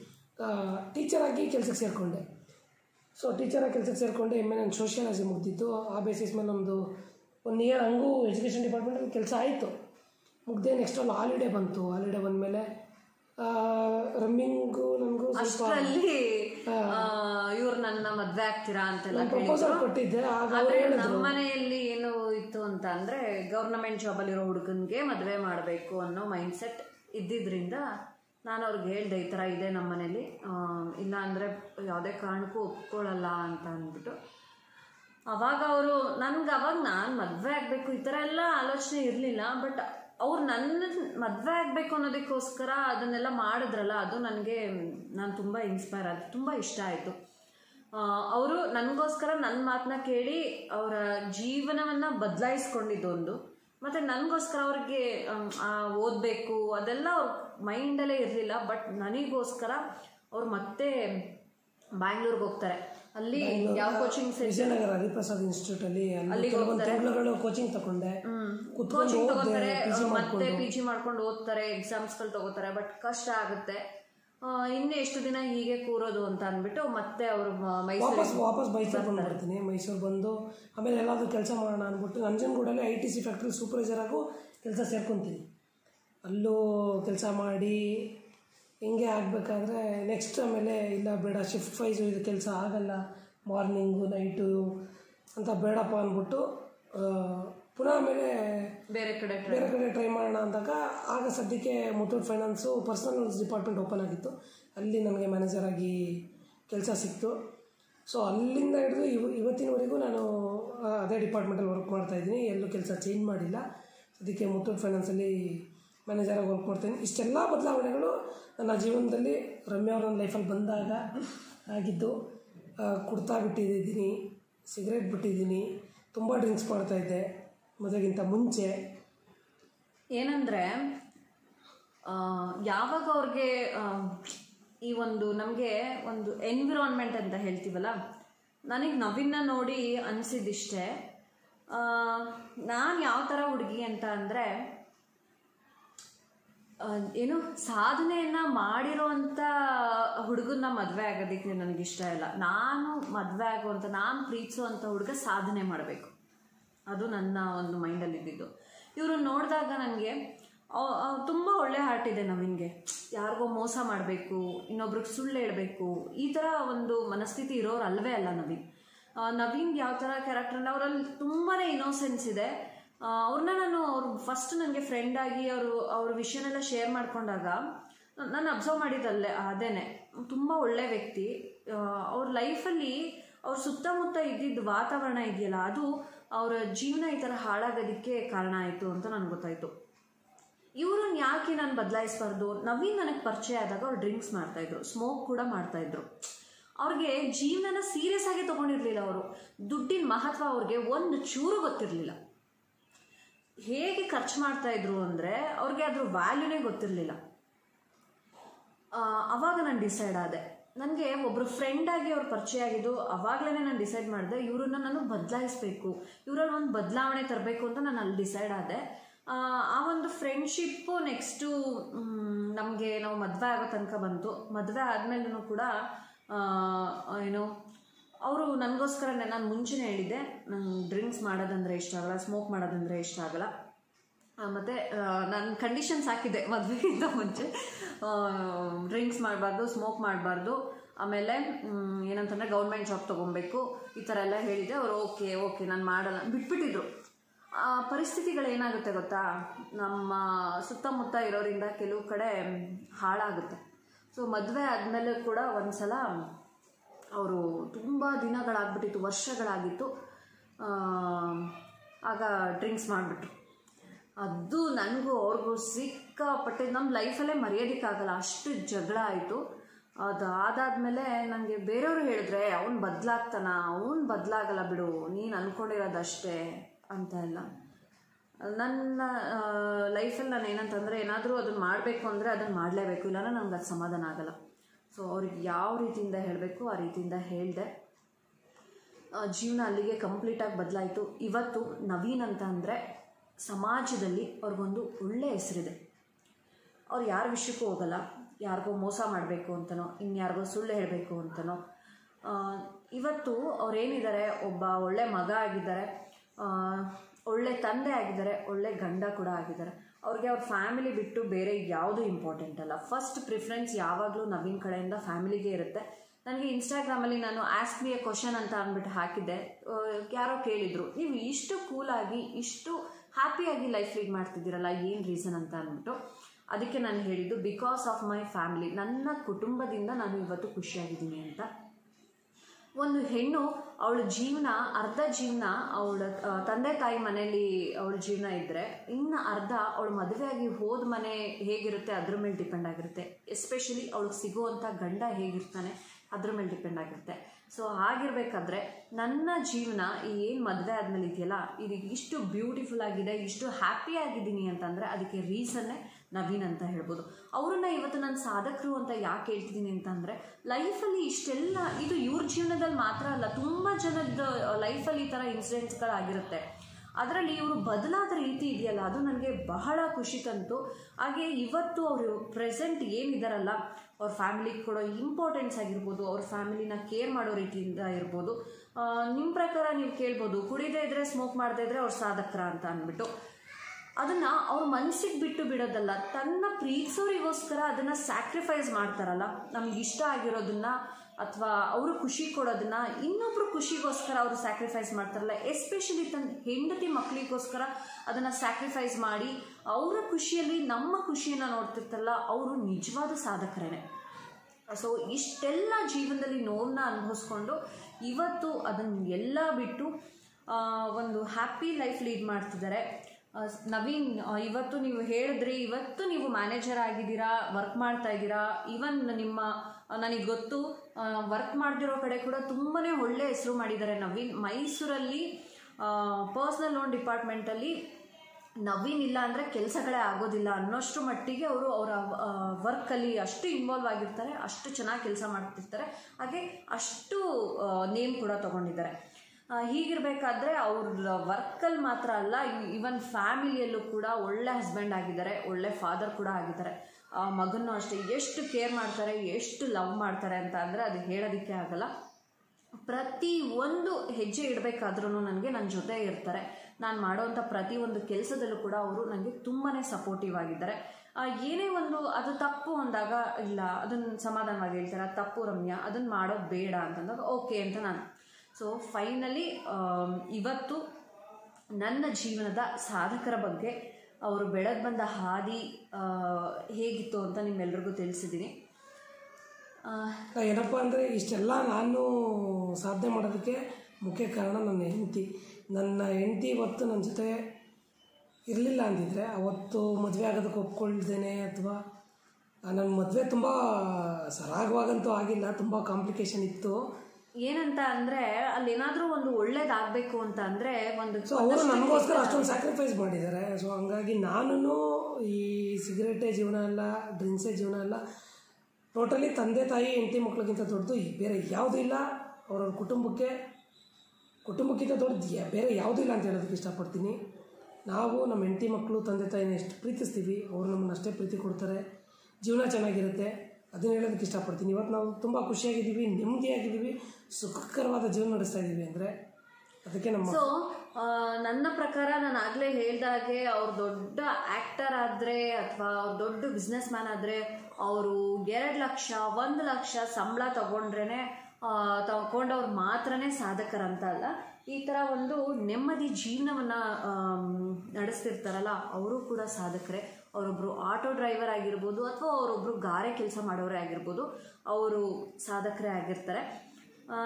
ಟೀಚರಾಗಿ ಕೆಲಸಕ್ಕೆ ಸೇರಿಕೊಂಡೆ ಸೊ ಟೀಚರಾಗಿ ಕೆಲಸಕ್ಕೆ ಸೇರಿಕೊಂಡೆ ಎಮ್ ಎ ನಾನು ಸೋಷಿಯಾಲಜಿ ಮುಗ್ದಿತ್ತು ಆ ಬೇಸಿಸ್ ಮೇಲೆ ಒಂದು ಒನ್ ಇಯರ್ ಹಂಗೂ ಎಜುಕೇಷನ್ ಡಿಪಾರ್ಟ್ಮೆಂಟಲ್ಲಿ ಕೆಲಸ ಆಯಿತು ಮುಗ್ದೆ ನೆಕ್ಸ್ಟ್ ಒಂದು ಹಾಲಿಡೇ ಬಂತು ಹಾಲಿಡೇ ಬಂದಮೇಲೆ ರಮ್ಮಿಂಗು ನನಗೂ ಸ್ವಲ್ಪ
ಅಷ್ಟರಲ್ಲಿ ಇವ್ರು ನನ್ನ ಮದ್ವೆ ಆಗ್ತೀರಾ ಅಂತೆಲ್ಲ
ಪ್ರಪೋಸಲ್ ಕೊಟ್ಟಿದ್ದೆ ಆಗ ಅವ್ರು
ಆದ್ರೆ
ಹೇಳಿದ್ರು
ನಮ್ಮ ಮನೆಯಲ್ಲಿ ಏನು ಇತ್ತು ಅಂತ ಅಂದ್ರೆ ಗೌರ್ನಮೆಂಟ್ ಜಾಬ್ ಅಲ್ಲಿರೋ ಹುಡುಗನ್ಗೆ ಮದ್ವೆ ಮಾಡಬೇಕು ಅನ್ನೋ ಮೈಂಡ್ ಸೆಟ್ ಇದ್ದಿದ್ರಿಂದ ನಾನು ಅವ್ರಿಗೆ ಹೇಳ್ದೆ ಈ ಥರ ಇದೆ ನಮ್ಮ ಮನೇಲಿ ಆ, ಇಲ್ಲ ಅಂದರೆ ಯಾವುದೇ ಕಾರಣಕ್ಕೂ ಒಪ್ಕೊಳ್ಳಲ್ಲ ಅಂತ ಅಂದ್ಬಿಟ್ಟು ಅವಾಗ ಅವರು ನನ್ಗೆ ಅವಾಗ ನಾನು ಮದುವೆ ಆಗಬೇಕು ಈ ಥರ ಎಲ್ಲ ಆಲೋಚನೆ ಇರಲಿಲ್ಲ ಬಟ್ ಅವ್ರು ನನ್ನ ಮದುವೆ ಆಗಬೇಕು ಅನ್ನೋದಕ್ಕೋಸ್ಕರ ಅದನ್ನೆಲ್ಲ ಮಾಡಿದ್ರಲ್ಲ ಅದು ನನಗೆ ನಾನು ತುಂಬ ಇನ್ಸ್ಪೈರ್ ಆದ ತುಂಬ ಇಷ್ಟ ಆಯಿತು ಅವರು ನನಗೋಸ್ಕರ ನನ್ನ ಮಾತನ್ನ ಕೇಳಿ ಅವರ ಜೀವನವನ್ನು ಬದಲಾಯಿಸ್ಕೊಂಡಿದ್ದೊಂದು ಮತ್ತು ನನಗೋಸ್ಕರ ಅವ್ರಿಗೆ ಆಮ್, ಆ, ಓದಬೇಕು ಅದೆಲ್ಲ ಅವ್ರ ಮೈಂಡಲ್ಲೇ ಇರಲಿಲ್ಲ ಬಟ್ ನನಗೋಸ್ಕರ ಅವ್ರು ಮತ್ತೆ ಬ್ಯಾಂಗ್ಳೂರ್ಗೆ ಹೋಗ್ತಾರೆ ಅಲ್ಲಿ ಯಾವ coaching centre
Vijayanagar Hariprasad institute ಅಲ್ಲಿ ಅಲ್ಲಿ ಕೆಲವೊಂದು ತಿಂಗಳುಗಳು ಕೋಚಿಂಗ್ ತಗೊಂಡೆ ಕುತ್ಕೊಂಡು
ಕೋಚಿಂಗ್
ಓದಿದೆ
ತಗೋತಾರೆ
ಪಿ ಜಿ
ಮತ್ತೆ ಪಿ ಜಿ ಮಾಡ್ಕೊಂಡು ಓದ್ತಾರೆ ಎಕ್ಸಾಮ್ಸ್ಗಳು ತಗೋತಾರೆ ಬಟ್ ಕಷ್ಟ ಆಗುತ್ತೆ ಆ, ಇನ್ನು ಎಷ್ಟು ದಿನ ಹೀಗೆ ಕೂರೋದು ಅಂತ ಅಂದ್ಬಿಟ್ಟು ಮತ್ತೆ ಅವರು ಮೈಸೂರು
ವಾಪಸ್ ವಾಪಸ್ ಮೈಸೂರು ಬಂದ್ಬಿಡ್ತೀನಿ ಮೈಸೂರು ಬಂದು ಆಮೇಲೆ ಎಲ್ಲಾದರೂ ಕೆಲಸ ಮಾಡೋಣ ಅಂದ್ಬಿಟ್ಟು ನಂಜನಗೂಡಲ್ಲಿ I T C factory supervisor ಆಗು ಕೆಲಸ ಸೇರ್ಕೊತೀನಿ ಅಲ್ಲೂ ಕೆಲಸ ಮಾಡಿ ಹಿಂಗೆ ಆಗಬೇಕಾದ್ರೆ ನೆಕ್ಸ್ಟ್ ಆಮೇಲೆ ಇಲ್ಲ ಬೇಡ ಶಿಫ್ಟ್ ವೈಸು ಇದು ಕೆಲಸ ಆಗಲ್ಲ ಮಾರ್ನಿಂಗು ನೈಟು ಅಂತ ಬೇಡಪ್ಪ ಅಂದ್ಬಿಟ್ಟು ಆ, ಪುನಃ ಆಮೇಲೆ
ಬೇರೆ ಕಡೆ try-
ಬೇರೆ ಕಡೆ ಟ್ರೈ ಮಾಡೋಣ ಅಂದಾಗ ಆಗ ಸದ್ಯಕ್ಕೆ Muthoot finance personal loans department open ಆಗಿತ್ತು ಅಲ್ಲಿ ನನಗೆ ಮ್ಯಾನೇಜರ್ ಆಗಿ ಕೆಲಸ ಸಿಕ್ತು ಸೊ ಅಲ್ಲಿಂದ ಹಿಡಿದು ಇವ ಇವತ್ತಿನವರೆಗೂ ನಾನು ಆ, ಅದೇ ಡಿಪಾರ್ಟ್ಮೆಂಟಲ್ಲಿ ವರ್ಕ್ ಮಾಡ್ತಾ ಇದ್ದೀನಿ ಎಲ್ಲೂ ಕೆಲಸ ಚೇಂಜ್ ಮಾಡಿಲ್ಲ ಅದಕ್ಕೆ ಮುತ್ತೂಟ್ ಫೈನಾನ್ಸಲ್ಲಿ ಮ್ಯಾನೇಜರಾಗಿ ವರ್ಕ್ ಮಾಡ್ತೀನಿ ಇಷ್ಟೆಲ್ಲ ಬದಲಾವಣೆಗಳು ನನ್ನ ಜೀವನದಲ್ಲಿ ರಮ್ಯ ಅವ್ರ ನನ್ನ ಲೈಫಲ್ಲಿ ಬಂದಾಗ ಆಗಿದ್ದು ಆ, ಕುಡ್ತಾ ಬಿಟ್ಟಿದ್ದೀನಿ ಸಿಗರೇಟ್ ಬಿಟ್ಟಿದ್ದೀನಿ ತುಂಬ ಡ್ರಿಂಕ್ಸ್ ಮಾಡ್ತಾಯಿದ್ದೆ ಮದುವೆಗಿಂತ ಮುಂಚೆ
ಏನಂದ್ರೆ ಆ, ಯಾವಾಗ ಅವ್ರಿಗೆ ಆ, ಈ ಒಂದು ನಮಗೆ ಒಂದು ಎನ್ವಿರಾನ್ಮೆಂಟ್ ಅಂತ ಹೇಳ್ತೀವಲ್ಲ ನನಗೆ ನವಿನ್ನ ನೋಡಿ ಅನಿಸಿದಿಷ್ಟೇ ನಾನು ಯಾವ ಥರ ಹುಡುಗಿ ಅಂತ ಅಂದರೆ ಏನು ಸಾಧನೆಯನ್ನ ಮಾಡಿರೋಂಥ ಹುಡುಗನ್ನ ಮದುವೆ ಆಗೋದಕ್ಕೆ ನನಗಿಷ್ಟ ಇಲ್ಲ ನಾನು ಮದುವೆ ಆಗುವಂಥ ನಾನು ಪ್ರೀತಿಸುವಂಥ ಹುಡುಗ ಸಾಧನೆ ಮಾಡಬೇಕು ಅದು ನನ್ನ ಒಂದು ಮೈಂಡಲ್ಲಿ ಇದ್ದಿದ್ದು ಇವರು ನೋಡಿದಾಗ ನನಗೆ ತುಂಬ ಒಳ್ಳೆ ಹಾರ್ಟ್ ಇದೆ ನವೀನ್ಗೆ ಯಾರಿಗೋ ಮೋಸ ಮಾಡಬೇಕು ಇನ್ನೊಬ್ರಿಗೆ ಸುಳ್ಳು ಹೇಳಬೇಕು ಈ ಥರ ಒಂದು ಮನಸ್ಥಿತಿ ಇರೋರು ಅಲ್ವೇ ಅಲ್ಲ ನವೀನ್ ಆ, ನವೀನ್ಗೆ ಯಾವ ಥರ ಕ್ಯಾರೆಕ್ಟರ್ ಅಂದರೆ ಅವರಲ್ಲಿ ತುಂಬಾ ಇನ್ನೋಸೆನ್ಸ್ ಇದೆ ಅವ್ರನ್ನ ನಾನು ಅವ್ರು ಫಸ್ಟ್ ನನಗೆ ಫ್ರೆಂಡ್ ಆಗಿ ಅವರು ಅವ್ರ ವಿಷಯನೆಲ್ಲ ಶೇರ್ ಮಾಡ್ಕೊಂಡಾಗ ನಾನು ಅಬ್ಸರ್ವ್ ಮಾಡಿದ್ದಲ್ಲೇ ಅದೇನೆ ತುಂಬ ಒಳ್ಳೆ ವ್ಯಕ್ತಿ ಅವ್ರ ಲೈಫಲ್ಲಿ ಅವ್ರ ಸುತ್ತಮುತ್ತ ಇದ್ದಿದ್ದ ವಾತಾವರಣ ಇದೆಯಲ್ಲ ಅದು ಅವರ ಜೀವನ ಈ ಥರ ಹಾಳಾಗೋದಕ್ಕೆ ಕಾರಣ ಆಯಿತು ಅಂತ ನನಗೆ ಗೊತ್ತಾಯಿತು ಇವ್ರನ್ನ ಯಾಕೆ ನಾನು ಬದಲಾಯಿಸಬಾರ್ದು ನವೀನ್ ನನಗೆ ಪರಿಚಯ ಆದಾಗ ಅವ್ರು ಡ್ರಿಂಕ್ಸ್ ಮಾಡ್ತಾಯಿದ್ರು ಸ್ಮೋಕ್ ಕೂಡ ಮಾಡ್ತಾಯಿದ್ರು ಅವ್ರಿಗೆ ಜೀವನನ ಸೀರಿಯಸ್ ಆಗಿ ತೊಗೊಂಡಿರಲಿಲ್ಲ ಅವರು ದುಡ್ಡಿನ ಮಹತ್ವ ಅವ್ರಿಗೆ ಒಂದು ಚೂರು ಗೊತ್ತಿರಲಿಲ್ಲ ಹೇಗೆ ಖರ್ಚು ಮಾಡ್ತಾ ಇದ್ರು ಅಂದರೆ ಅವ್ರಿಗೆ ಅದ್ರ ವ್ಯಾಲ್ಯೂನೇ ಗೊತ್ತಿರಲಿಲ್ಲ ಅವಾಗ ನಾನು ಡಿಸೈಡ್ ಆದೆ ನನಗೆ ಒಬ್ಬರು ಫ್ರೆಂಡಾಗಿ ಅವ್ರು ಪರಿಚಯ ಆಗಿದ್ದು ಅವಾಗಲೇ ನಾನು ಡಿಸೈಡ್ ಮಾಡಿದೆ ಇವ್ರನ್ನ ನಾನು ಬದಲಾಯಿಸಬೇಕು ಇವರಲ್ಲಿ ಒಂದು ಬದಲಾವಣೆ ತರಬೇಕು ಅಂತ ನಾನು ಅಲ್ಲಿ ಡಿಸೈಡ್ ಆದೆ ಆ, ಆ ಒಂದು ಫ್ರೆಂಡ್ಶಿಪ್ಪು ನೆಕ್ಸ್ಟು ನಮಗೆ ನಾವು ಮದುವೆ ಆಗೋ ತನಕ ಬಂತು ಮದುವೆ ಆದಮೇಲೂ ಕೂಡ ಆ, ಏನು ಅವರು ನನಗೋಸ್ಕರನೇ ನಾನು ಮುಂಚೆನೇ ಹೇಳಿದ್ದೆ ನಂಗೆ ಡ್ರಿಂಕ್ಸ್ ಮಾಡೋದಂದರೆ ಇಷ್ಟ ಆಗಲ್ಲ ಸ್ಮೋಕ್ ಮಾಡೋದಂದರೆ ಇಷ್ಟ ಆಗಲ್ಲ ಮತ್ತು ನಾನು ಕಂಡೀಷನ್ಸ್ ಹಾಕಿದ್ದೆ ಮದುವೆಗಿಂತ ಮುಂಚೆ ಡ್ರಿಂಕ್ಸ್ ಮಾಡಬಾರ್ದು ಸ್ಮೋಕ್ ಮಾಡಬಾರ್ದು ಆಮೇಲೆ ಮ್, ಏನಂತಂದರೆ ಗೌರ್ಮೆಂಟ್ ಜಾಬ್ ತೊಗೊಬೇಕು ಈ ಥರ ಎಲ್ಲ ಹೇಳಿದೆ ಅವರು ಓಕೆ ಓಕೆ ನಾನು ಮಾಡಲ್ಲ ಬಿಟ್ಬಿಟ್ಟಿದ್ರು ಆ, ಪರಿಸ್ಥಿತಿಗಳು ಏನಾಗುತ್ತೆ ಗೊತ್ತಾ ನಮ್ಮ ಸುತ್ತಮುತ್ತ ಇರೋರಿಂದ ಕೆಲವು ಕಡೆ ಹಾಳಾಗುತ್ತೆ ಸೊ ಮದುವೆ ಆದಮೇಲೆ ಕೂಡ ಒಂದು ಸಲ ಅವರು ತುಂಬ ದಿನಗಳಾಗ್ಬಿಟ್ಟಿತ್ತು ವರ್ಷಗಳಾಗಿತ್ತು ಆ, ಆಗ ಡ್ರಿಂಕ್ಸ್ ಮಾಡಿಬಿಟ್ರು ಅದು ನನಗೂ ಅವ್ರಿಗೂ ಸಿಕ್ಕಾಪಟ್ಟೆ ನಮ್ಮ ಲೈಫಲ್ಲೇ ಮರೆಯೋದಕ್ಕಾಗಲ್ಲ ಅಷ್ಟು ಜಗಳ ಆಯಿತು ಅದು ಅದಾದಮೇಲೆ ನನಗೆ ಬೇರೆಯವರು ಹೇಳಿದ್ರೆ ಅವ್ನು ಬದಲಾಗ್ತಾನ ಅವ್ನು ಬದಲಾಗಲ್ಲ ಬಿಡು ನೀನು ಅಂದ್ಕೊಂಡಿರೋದಷ್ಟೇ ಅಂತ ಎಲ್ಲ ನನ್ನ ಲೈಫಲ್ಲಿ ನಾನು ಏನಂತಂದರೆ ಏನಾದರೂ ಅದನ್ನು ಮಾಡಬೇಕು ಅಂದರೆ ಅದನ್ನು ಮಾಡಲೇಬೇಕು ಇಲ್ಲಾಂದ್ರೆ ನನಗೆ ಅದು ಸಮಾಧಾನ ಆಗಲ್ಲ ಸೊ ಅವ್ರಿಗೆ ಯಾವ ರೀತಿಯಿಂದ ಹೇಳಬೇಕು ಆ ರೀತಿಯಿಂದ ಹೇಳಿದೆ ಆ, ಜೀವನ ಅಲ್ಲಿಗೆ ಕಂಪ್ಲೀಟಾಗಿ ಬದಲಾಯಿತು ಇವತ್ತು ನವೀನ್ ಅಂತ ಅಂದರೆ ಸಮಾಜದಲ್ಲಿ ಅವ್ರಿಗೊಂದು ಒಳ್ಳೆಯ ಹೆಸರಿದೆ ಅವ್ರು ಯಾರ ವಿಷಯಕ್ಕೂ ಹೋಗಲ್ಲ ಯಾರಿಗೋ ಮೋಸ ಮಾಡಬೇಕು ಅಂತನೋ ಇನ್ಯಾರಿಗೋ ಸುಳ್ಳು ಹೇಳಬೇಕು ಅಂತನೋ ಆ, ಇವತ್ತು ಅವ್ರೇನಿದ್ದಾರೆ ಒಬ್ಬ ಒಳ್ಳೆ ಮಗ ಆಗಿದ್ದಾರೆ ಆ, ಒಳ್ಳೆ ತಂದೆ ಆಗಿದ್ದಾರೆ ಒಳ್ಳೆ ಗಂಡ ಕೂಡ ಆಗಿದ್ದಾರೆ ಅವ್ರಿಗೆ ಅವ್ರ ಫ್ಯಾಮಿಲಿ ಬಿಟ್ಟು ಬೇರೆ ಯಾವುದು ಇಂಪಾರ್ಟೆಂಟ್ ಅಲ್ಲ ಫಸ್ಟ್ ಪ್ರಿಫರೆನ್ಸ್ ಯಾವಾಗಲೂ ನವೀನ್ ಕಡೆಯಿಂದ ಫ್ಯಾಮಿಲಿಗೆ ಇರುತ್ತೆ ನನಗೆ ಇನ್ಸ್ಟಾಗ್ರಾಮಲ್ಲಿ ನಾನು ಆಸ್ಕ್ ಮಿ ಎ ಕ್ವಶನ್ ಅಂತ ಅಂದ್ಬಿಟ್ಟು ಹಾಕಿದ್ದೆ ಆ, ಯಾರೋ ಕೇಳಿದರು ನೀವು ಇಷ್ಟು ಕೂಲಾಗಿ ಇಷ್ಟು ಹ್ಯಾಪಿಯಾಗಿ ಲೈಫ್ ಲೀಡ್ ಮಾಡ್ತಿದ್ದೀರಲ್ಲ ಏನು ರೀಸನ್ ಅಂತ ಅಂದ್ಬಿಟ್ಟು ಅದಕ್ಕೆ ನಾನು ಹೇಳಿದ್ದು ಬಿಕಾಸ್ ಆಫ್ ಮೈ ಫ್ಯಾಮಿಲಿ ನನ್ನ ಕುಟುಂಬದಿಂದ ನಾನು ಇವತ್ತು ಖುಷಿಯಾಗಿದ್ದೀನಿ ಅಂತ ಒಂದು ಹೆಣ್ಣು ಅವಳ ಜೀವನ ಅರ್ಧ ಜೀವನ ಅವಳ ಆ, ತಂದೆ ತಾಯಿ ಮನೆಯಲ್ಲಿ ಅವಳ ಜೀವನ ಇದ್ದರೆ ಇನ್ನು ಅರ್ಧ ಅವಳು ಮದುವೆಯಾಗಿ ಹೋದ ಮನೆ ಹೇಗಿರುತ್ತೆ ಅದ್ರ ಮೇಲೆ ಡಿಪೆಂಡ್ ಆಗಿರುತ್ತೆ ಎಸ್ಪೆಷಲಿ ಅವಳಿಗೆ ಸಿಗುವಂಥ ಗಂಡ ಹೇಗಿರ್ತಾನೆ ಅದ್ರ ಮೇಲೆ ಡಿಪೆಂಡ್ ಆಗಿರುತ್ತೆ ಸೊ ಹಾಗಿರ್ಬೇಕಾದ್ರೆ ನನ್ನ ಜೀವನ ಈ ಏನು ಮದುವೆ ಆದಮೇಲೆ ಇದೆಯಲ್ಲ ಇದು ಇಷ್ಟು ಬ್ಯೂಟಿಫುಲ್ ಆಗಿದೆ ಇಷ್ಟು ಹ್ಯಾಪಿ ಆಗಿದ್ದೀನಿ ಅಂತಂದರೆ ಅದಕ್ಕೆ ರೀಸನ್ನೇ ನವೀನ್ ಅಂತ ಹೇಳ್ಬೋದು ಅವ್ರನ್ನ ಇವತ್ತು ನಾನು ಸಾಧಕರು ಅಂತ ಯಾಕೆ ಹೇಳ್ತಿದ್ದೀನಿ ಅಂತಂದರೆ ಲೈಫಲ್ಲಿ ಇಷ್ಟೆಲ್ಲ ಇದು ಇವ್ರ ಜೀವನದಲ್ಲಿ ಮಾತ್ರ ಅಲ್ಲ ತುಂಬ ಜನದ ಲೈಫಲ್ಲಿ ಈ ಥರ ಇನ್ಸಿಡೆಂಟ್ಸ್ಗಳಾಗಿರುತ್ತೆ ಅದರಲ್ಲಿ ಇವರು ಬದಲಾದ ರೀತಿ ಇದೆಯಲ್ಲ ಅದು ನನಗೆ ಬಹಳ ಖುಷಿ ತಂತು ಹಾಗೆ ಇವತ್ತು ಅವರು ಪ್ರೆಸೆಂಟ್ ಏನಿದಾರಲ್ಲ ಅವ್ರ ಫ್ಯಾಮಿಲಿಗೆ ಕೊಡೋ ಇಂಪಾರ್ಟೆನ್ಸ್ ಆಗಿರ್ಬೋದು ಅವ್ರ ಫ್ಯಾಮಿಲಿನ ಕೇರ್ ಮಾಡೋ ರೀತಿಯಿಂದ ಇರ್ಬೋದು ನಿಮ್ಮ ಪ್ರಕಾರ ನೀವು ಕೇಳ್ಬೋದು ಕುಡಿದೇ ಇದ್ರೆ ಸ್ಮೋಕ್ ಮಾಡದೇ ಇದ್ರೆ ಅವ್ರು ಸಾಧಕರ ಅಂತ ಅಂದ್ಬಿಟ್ಟು ಅದನ್ನ ಅವ್ರ ಮನಸ್ಸಿಗೆ ಬಿಟ್ಟು ಬಿಡೋದಲ್ಲ ತನ್ನ ಪ್ರೀತಿಸೋರಿಗೋಸ್ಕರ ಅದನ್ನ ಸ್ಯಾಕ್ರಿಫೈಸ್ ಮಾಡ್ತಾರಲ್ಲ ನಮ್ಗೆ ಇಷ್ಟ ಆಗಿರೋದನ್ನ ಅಥವಾ ಅವರು ಖುಷಿ ಕೊಡೋದನ್ನ ಇನ್ನೊಬ್ರು ಖುಷಿಗೋಸ್ಕರ ಅವರು ಸ್ಯಾಕ್ರಿಫೈಸ್ ಮಾಡ್ತಾರಲ್ಲ ಎಸ್ಪೆಷಲಿ ತನ್ನ ಹೆಂಡತಿ ಮಕ್ಕಳಿಗೋಸ್ಕರ ಅದನ್ನ ಸ್ಯಾಕ್ರಿಫೈಸ್ ಮಾಡಿ ಅವರ ಖುಷಿಯಲ್ಲಿ ನಮ್ಮ ಖುಷಿಯನ್ನು ನೋಡ್ತಿರ್ತಾರಲ್ಲ ಅವರು ನಿಜವಾದ ಸಾಧಕರೇನೆ ಸೊ ಇಷ್ಟೆಲ್ಲ ಜೀವನದಲ್ಲಿ ನೋವನ್ನ ಅನುಭವಿಸ್ಕೊಂಡು ಇವತ್ತು ಅದನ್ನು ಎಲ್ಲ ಬಿಟ್ಟು ಆ, ಒಂದು ಹ್ಯಾಪಿ ಲೈಫ್ ಲೀಡ್ ಮಾಡ್ತಿದ್ದಾರೆ ಆ, ನವೀನ್ ಆ, ಇವತ್ತು ನೀವು ಹೇಳಿದ್ರಿ ಇವತ್ತು ನೀವು ಮ್ಯಾನೇಜರ್ ಆಗಿದ್ದೀರಾ ವರ್ಕ್ ಮಾಡ್ತಾ ಇದ್ದೀರಾ ಈವನ್ ನಿಮ್ಮ ನನಗೆ ಗೊತ್ತು ವರ್ಕ್ ಮಾಡ್ತಿರೋ ಕಡೆ ಕೂಡ ತುಂಬಾ ಒಳ್ಳೆ ಹೆಸರು ಮಾಡಿದ್ದಾರೆ ನವೀನ್ ಮೈಸೂರಲ್ಲಿ ಪರ್ಸ್ನಲ್ ಲೋನ್ ಡಿಪಾರ್ಟ್ಮೆಂಟಲ್ಲಿ ನವೀನ್ ಇಲ್ಲ ಅಂದರೆ ಕೆಲಸಗಳೇ ಆಗೋದಿಲ್ಲ ಅನ್ನೋಷ್ಟು ಮಟ್ಟಿಗೆ ಅವರು ಅವರ ವರ್ಕಲ್ಲಿ ಅಷ್ಟು ಇನ್ವಾಲ್ವ್ ಆಗಿರ್ತಾರೆ ಅಷ್ಟು ಚೆನ್ನಾಗಿ ಕೆಲಸ ಮಾಡ್ತಿರ್ತಾರೆ ಹಾಗೆ ಅಷ್ಟು ನೇಮ್ ಕೂಡ ತಗೊಂಡಿದ್ದಾರೆ ಆ, ಹೀಗಿರ್ಬೇಕಾದ್ರೆ ಅವ್ರ ವರ್ಕಲ್ಲಿ ಮಾತ್ರ ಅಲ್ಲ ಈವನ್ ಫ್ಯಾಮಿಲಿಯಲ್ಲೂ ಕೂಡ ಒಳ್ಳೆ ಹಸ್ಬೆಂಡ್ ಆಗಿದ್ದಾರೆ ಒಳ್ಳೆ ಫಾದರ್ ಕೂಡ ಆಗಿದ್ದಾರೆ ಆ ಮಗನ್ನು ಅಷ್ಟೇ ಎಷ್ಟು ಕೇರ್ ಮಾಡ್ತಾರೆ ಎಷ್ಟು ಲವ್ ಮಾಡ್ತಾರೆ ಅಂತ ಅಂದರೆ ಅದು ಹೇಳೋದಕ್ಕೆ ಆಗಲ್ಲ ಪ್ರತಿ ಒಂದು ಹೆಜ್ಜೆ ಇಡಬೇಕಾದ್ರೂ ನನಗೆ ನನ್ನ ಜೊತೆ ಇರ್ತಾರೆ ನಾನು ಮಾಡೋವಂಥ ಪ್ರತಿಯೊಂದು ಕೆಲಸದಲ್ಲೂ ಕೂಡ ಅವರು ನನಗೆ ತುಂಬಾ ಸಪೋರ್ಟಿವ್ ಆಗಿದ್ದಾರೆ ಆ, ಏನೇ ಒಂದು ಅದು ತಪ್ಪು ಅಂದಾಗ ಇಲ್ಲ ಅದನ್ನು ಸಮಾಧಾನವಾಗಿ ಹೇಳ್ತಾರೆ ಅದು ತಪ್ಪು ರಮ್ಯಾ ಅದನ್ನು ಮಾಡೋದು ಬೇಡ ಅಂತಂದಾಗ ಓಕೆ ಅಂತ ನಾನು ಸೊ ಫೈನಲಿ ಇವತ್ತು ನನ್ನ ಜೀವನದ ಸಾಧಕರ ಬಗ್ಗೆ ಅವರು ಬೆಳೆದು ಬಂದ ಹಾದಿ ಆ, ಹೇಗಿತ್ತು ಅಂತ ನಿಮ್ಮೆಲ್ರಿಗೂ ತಿಳಿಸಿದ್ದೀನಿ ಆ,
ಏನಪ್ಪ ಅಂದರೆ ಇಷ್ಟೆಲ್ಲ ನಾನು ಸಾಧನೆ ಮಾಡೋದಕ್ಕೆ ಮುಖ್ಯ ಕಾರಣ ನನ್ನ ಹೆಂಡತಿ ನನ್ನ ಹೆಂಡತಿ ಇವತ್ತು ನನ್ನ ಜೊತೆ ಇರಲಿಲ್ಲ ಅಂದಿದ್ರೆ ಅವತ್ತು ಮದುವೆ ಆಗೋದಕ್ಕೆ ಒಪ್ಕೊಳ್ದೇನೆ ಅಥವಾ ನನ್ನ ಮದುವೆ ತುಂಬ ಸರಾಗವಾಗಂತೂ ಆಗಿಲ್ಲ ತುಂಬ ಕಾಂಪ್ಲಿಕೇಶನ್ ಇತ್ತು
ಏನಂತ ಅಂದ್ರೆ ಅಲ್ಲಿ ಏನಾದ್ರೂ ಒಂದು ಒಳ್ಳೇದಾಗ್ಬೇಕು ಅಂತ ಅಂದ್ರೆ ಒಂದು
ಸೊ ಅವರು ನಮಗೋಸ್ಕರ ಅಷ್ಟೊಂದು ಸ್ಯಾಕ್ರಿಫೈಸ್ ಮಾಡಿದ್ದಾರೆ ಸೊ ಹಂಗಾಗಿ ನಾನು ಈ ಸಿಗರೇಟೇ ಜೀವನ ಅಲ್ಲ ಡ್ರಿಂಕ್ಸೇ ಜೀವನ ಅಲ್ಲ ಟೋಟಲಿ ತಂದೆ ತಾಯಿ ಹೆಂಡತಿ ಮಕ್ಳಿಗಿಂತ ದೊಡ್ಡದು ಬೇರೆ ಯಾವುದೂ ಇಲ್ಲ ಅವ್ರವ್ರ ಕುಟುಂಬಕ್ಕೆ ಕುಟುಂಬಕ್ಕಿಂತ ದೊಡ್ಡದು ಯಾ- ಬೇರೆ ಯಾವುದೂ ಇಲ್ಲ ಅಂತ ಹೇಳೋದಕ್ಕೆ ಇಷ್ಟಪಡ್ತೀನಿ ನಾವು ನಮ್ಮ ಹೆಂಡತಿ ಮಕ್ಕಳು ತಂದೆ ತಾಯಿನ ಎಷ್ಟು ಪ್ರೀತಿಸ್ತೀವಿ ಅವ್ರು ನಮ್ಮನ್ನು ಅಷ್ಟೇ ಪ್ರೀತಿ ಕೊಡ್ತಾರೆ ಜೀವನ ಚೆನ್ನಾಗಿರುತ್ತೆ ಅದನ್ನ ಹೇಳೋದಕ್ಕೆ ಇಷ್ಟಪಡ್ತೀನಿ ಇವತ್ತು ನಾವು ತುಂಬ ಖುಷಿಯಾಗಿದ್ದೀವಿ ನೆಮ್ಮದಿಯಾಗಿದ್ದೀವಿ ಸುಖಕರವಾದ ಜೀವನ ನಡೆಸ್ತಾ ಇದ್ದೀವಿ ಅಂದರೆ ಅದಕ್ಕೆ ನಮ್ಮ
ಸೊ ನನ್ನ ಪ್ರಕಾರ ನಾನು ಆಗ್ಲೇ ಹೇಳ್ದಾಗೆ ಅವ್ರು ದೊಡ್ಡ ಆಕ್ಟರ್ ಆದ್ರೆ ಅಥವಾ ಅವ್ರು ದೊಡ್ಡ ಬಿಸ್ನೆಸ್ ಮ್ಯಾನ್ ಆದ್ರೆ ಅವರು ಎರಡು ಲಕ್ಷ ಒಂದು ಲಕ್ಷ ಸಂಬಳ ತಗೊಂಡ್ರೇನೆ ಆ, ತಗೊಂಡವ್ರು ಮಾತ್ರನೇ ಸಾಧಕರಂತ ಅಲ್ಲ ಈ ತರ ಒಂದು ನೆಮ್ಮದಿ ಜೀವನವನ್ನ ಆಮ್, ನಡೆಸ್ತಿರ್ತಾರಲ್ಲ ಅವರು ಕೂಡ ಸಾಧಕರೇ ಅವರೊಬ್ರು ಆಟೋ ಡ್ರೈವರ್ ಆಗಿರ್ಬೋದು ಅಥವಾ ಅವರೊಬ್ರು ಗಾರೆ ಕೆಲಸ ಮಾಡೋರೇ ಆಗಿರ್ಬೋದು ಅವರು ಸಾಧಕರೇ ಆಗಿರ್ತಾರೆ ಆ,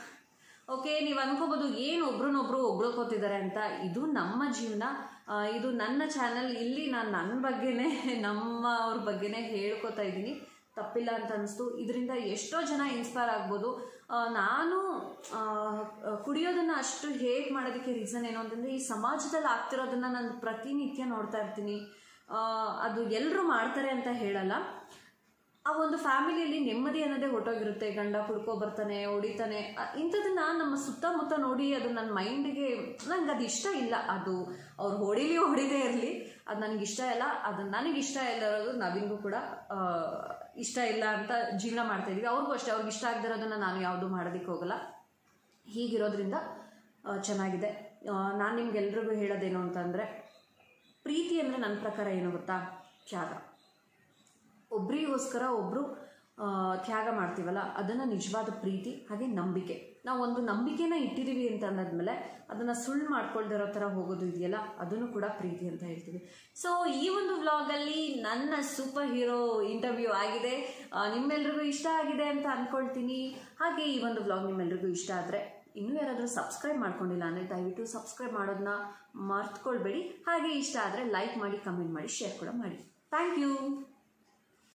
ಓಕೆ ನೀವು ಅನ್ಕೋಬೋದು ಏನು ಒಬ್ರನ್ನೊಬ್ರು ಹೊಗಳ್ಕೋತಿದ್ದಾರೆ ಅಂತ ಇದು ನಮ್ಮ ಜೀವನ ಆ, ಇದು ನನ್ನ ಚಾನಲ್ ಇಲ್ಲಿ ನಾನು ನನ್ನ ಬಗ್ಗೆನೇ ನಮ್ಮ ಅವ್ರ ಬಗ್ಗೆನೇ ಹೇಳ್ಕೊತಾ ಇದ್ದೀನಿ ತಪ್ಪಿಲ್ಲ ಅಂತ ಅನಿಸ್ತು ಇದರಿಂದ ಎಷ್ಟೋ ಜನ ಇನ್ಸ್ಪೈರ್ ಆಗ್ಬೋದು ಆ, ನಾನು ಆ, ಕುಡಿಯೋದನ್ನ ಅಷ್ಟು ಹೇಟ್ ಮಾಡೋದಕ್ಕೆ ರೀಸನ್ ಏನು ಅಂತಂದರೆ ಈ ಸಮಾಜದಲ್ಲಿ ಆಗ್ತಿರೋದನ್ನ ನಾನು ಪ್ರತಿನಿತ್ಯ ನೋಡ್ತಾ ಇರ್ತೀನಿ ಆ, ಅದು ಎಲ್ಲರೂ ಮಾಡ್ತಾರೆ ಅಂತ ಹೇಳಲ್ಲ ಆ ಒಂದು ಫ್ಯಾಮಿಲಿಯಲ್ಲಿ ನೆಮ್ಮದಿ ಅನ್ನೋದೇ ಹೊಟ್ಟೋಗಿರುತ್ತೆ ಗಂಡ ಕುಡ್ಕೊ ಬರ್ತಾನೆ ಹೊಡಿತಾನೆ ಅ- ಇಂಥದನ್ನ ನಮ್ಮ ಸುತ್ತಮುತ್ತ ನೋಡಿ ಅದು ನನ್ನ ಮೈಂಡಿಗೆ ನಂಗೆ ಅದು ಇಷ್ಟ ಇಲ್ಲ ಅದು ಅವ್ರು ಹೊಡಿಲಿ ಹೊಡಿದೇ ಇರಲಿ ಅದು ನನಗೆ ಇಷ್ಟ ಇಲ್ಲ ಅದು ನನಗೆ ಇಷ್ಟ ಇಲ್ಲ ಇರೋದು ನವೀನ್ಗೂ ಕೂಡ ಆ, ಇಷ್ಟ ಇಲ್ಲ ಅಂತ ಜೀವನ ಮಾಡ್ತಾ ಇದೀವಿ ಅವ್ರಿಗೂ ಅಷ್ಟೇ ಅವ್ರಿಗೆ ಇಷ್ಟ ಆಗದಿರೋದನ್ನ ನಾನು ಯಾವುದು ಮಾಡೋದಕ್ಕೆ ಹೋಗಲ್ಲ ಹೀಗಿರೋದ್ರಿಂದ ಆ, ಚೆನ್ನಾಗಿದೆ ನಾನು ನಿಮ್ಗೆಲ್ರಿಗೂ ಹೇಳೋದೇನು ಅಂತಂದರೆ ಪ್ರೀತಿ ಅಂದರೆ ನನ್ನ ಪ್ರಕಾರ ಏನು ಗೊತ್ತಾ ತ್ಯಾಗ ಒಬ್ರಿಗೋಸ್ಕರ ಒಬ್ಬರು ತ್ಯಾಗ ಮಾಡ್ತೀವಲ್ಲ ಅದನ್ನು ನಿಜವಾದ ಪ್ರೀತಿ ಹಾಗೆ ನಂಬಿಕೆ ನಾವು ಒಂದು ನಂಬಿಕೆನ ಇಟ್ಟಿದ್ದೀವಿ ಅಂತ ಅನ್ನೋದ್ಮೇಲೆ ಅದನ್ನು ಸುಳ್ಳು ಮಾಡ್ಕೊಳ್ದಿರೋ ಥರ ಹೋಗೋದು ಇದೆಯಲ್ಲ ಅದನ್ನು ಕೂಡ ಪ್ರೀತಿ ಅಂತ ಹೇಳ್ತೀವಿ ಸೊ ಈ ಒಂದು ವ್ಲಾಗಲ್ಲಿ ನನ್ನ ಸೂಪರ್ ಹೀರೋ ಇಂಟರ್ವ್ಯೂ ಆಗಿದೆ ಆ, ನಿಮ್ಮೆಲ್ರಿಗೂ ಇಷ್ಟ ಆಗಿದೆ ಅಂತ ಅಂದ್ಕೊಳ್ತೀನಿ ಹಾಗೆ ಈ ಒಂದು ವ್ಲಾಗ್ ನಿಮ್ಮೆಲ್ರಿಗೂ ಇಷ್ಟ ಆದರೆ ಇನ್ನೂ ಯಾರಾದರೂ ಸಬ್ಸ್ಕ್ರೈಬ್ ಮಾಡ್ಕೊಂಡಿಲ್ಲ ಅಂದರೆ ದಯವಿಟ್ಟು ಸಬ್ಸ್ಕ್ರೈಬ್ ಮಾಡೋದನ್ನ ಮರ್ತ್ಕೊಳ್ಬೇಡಿ ಹಾಗೆ ಇಷ್ಟ ಆದರೆ ಲೈಕ್ ಮಾಡಿ ಕಮೆಂಟ್ ಮಾಡಿ ಶೇರ್ ಕೂಡ ಮಾಡಿ ಥ್ಯಾಂಕ್ ಯು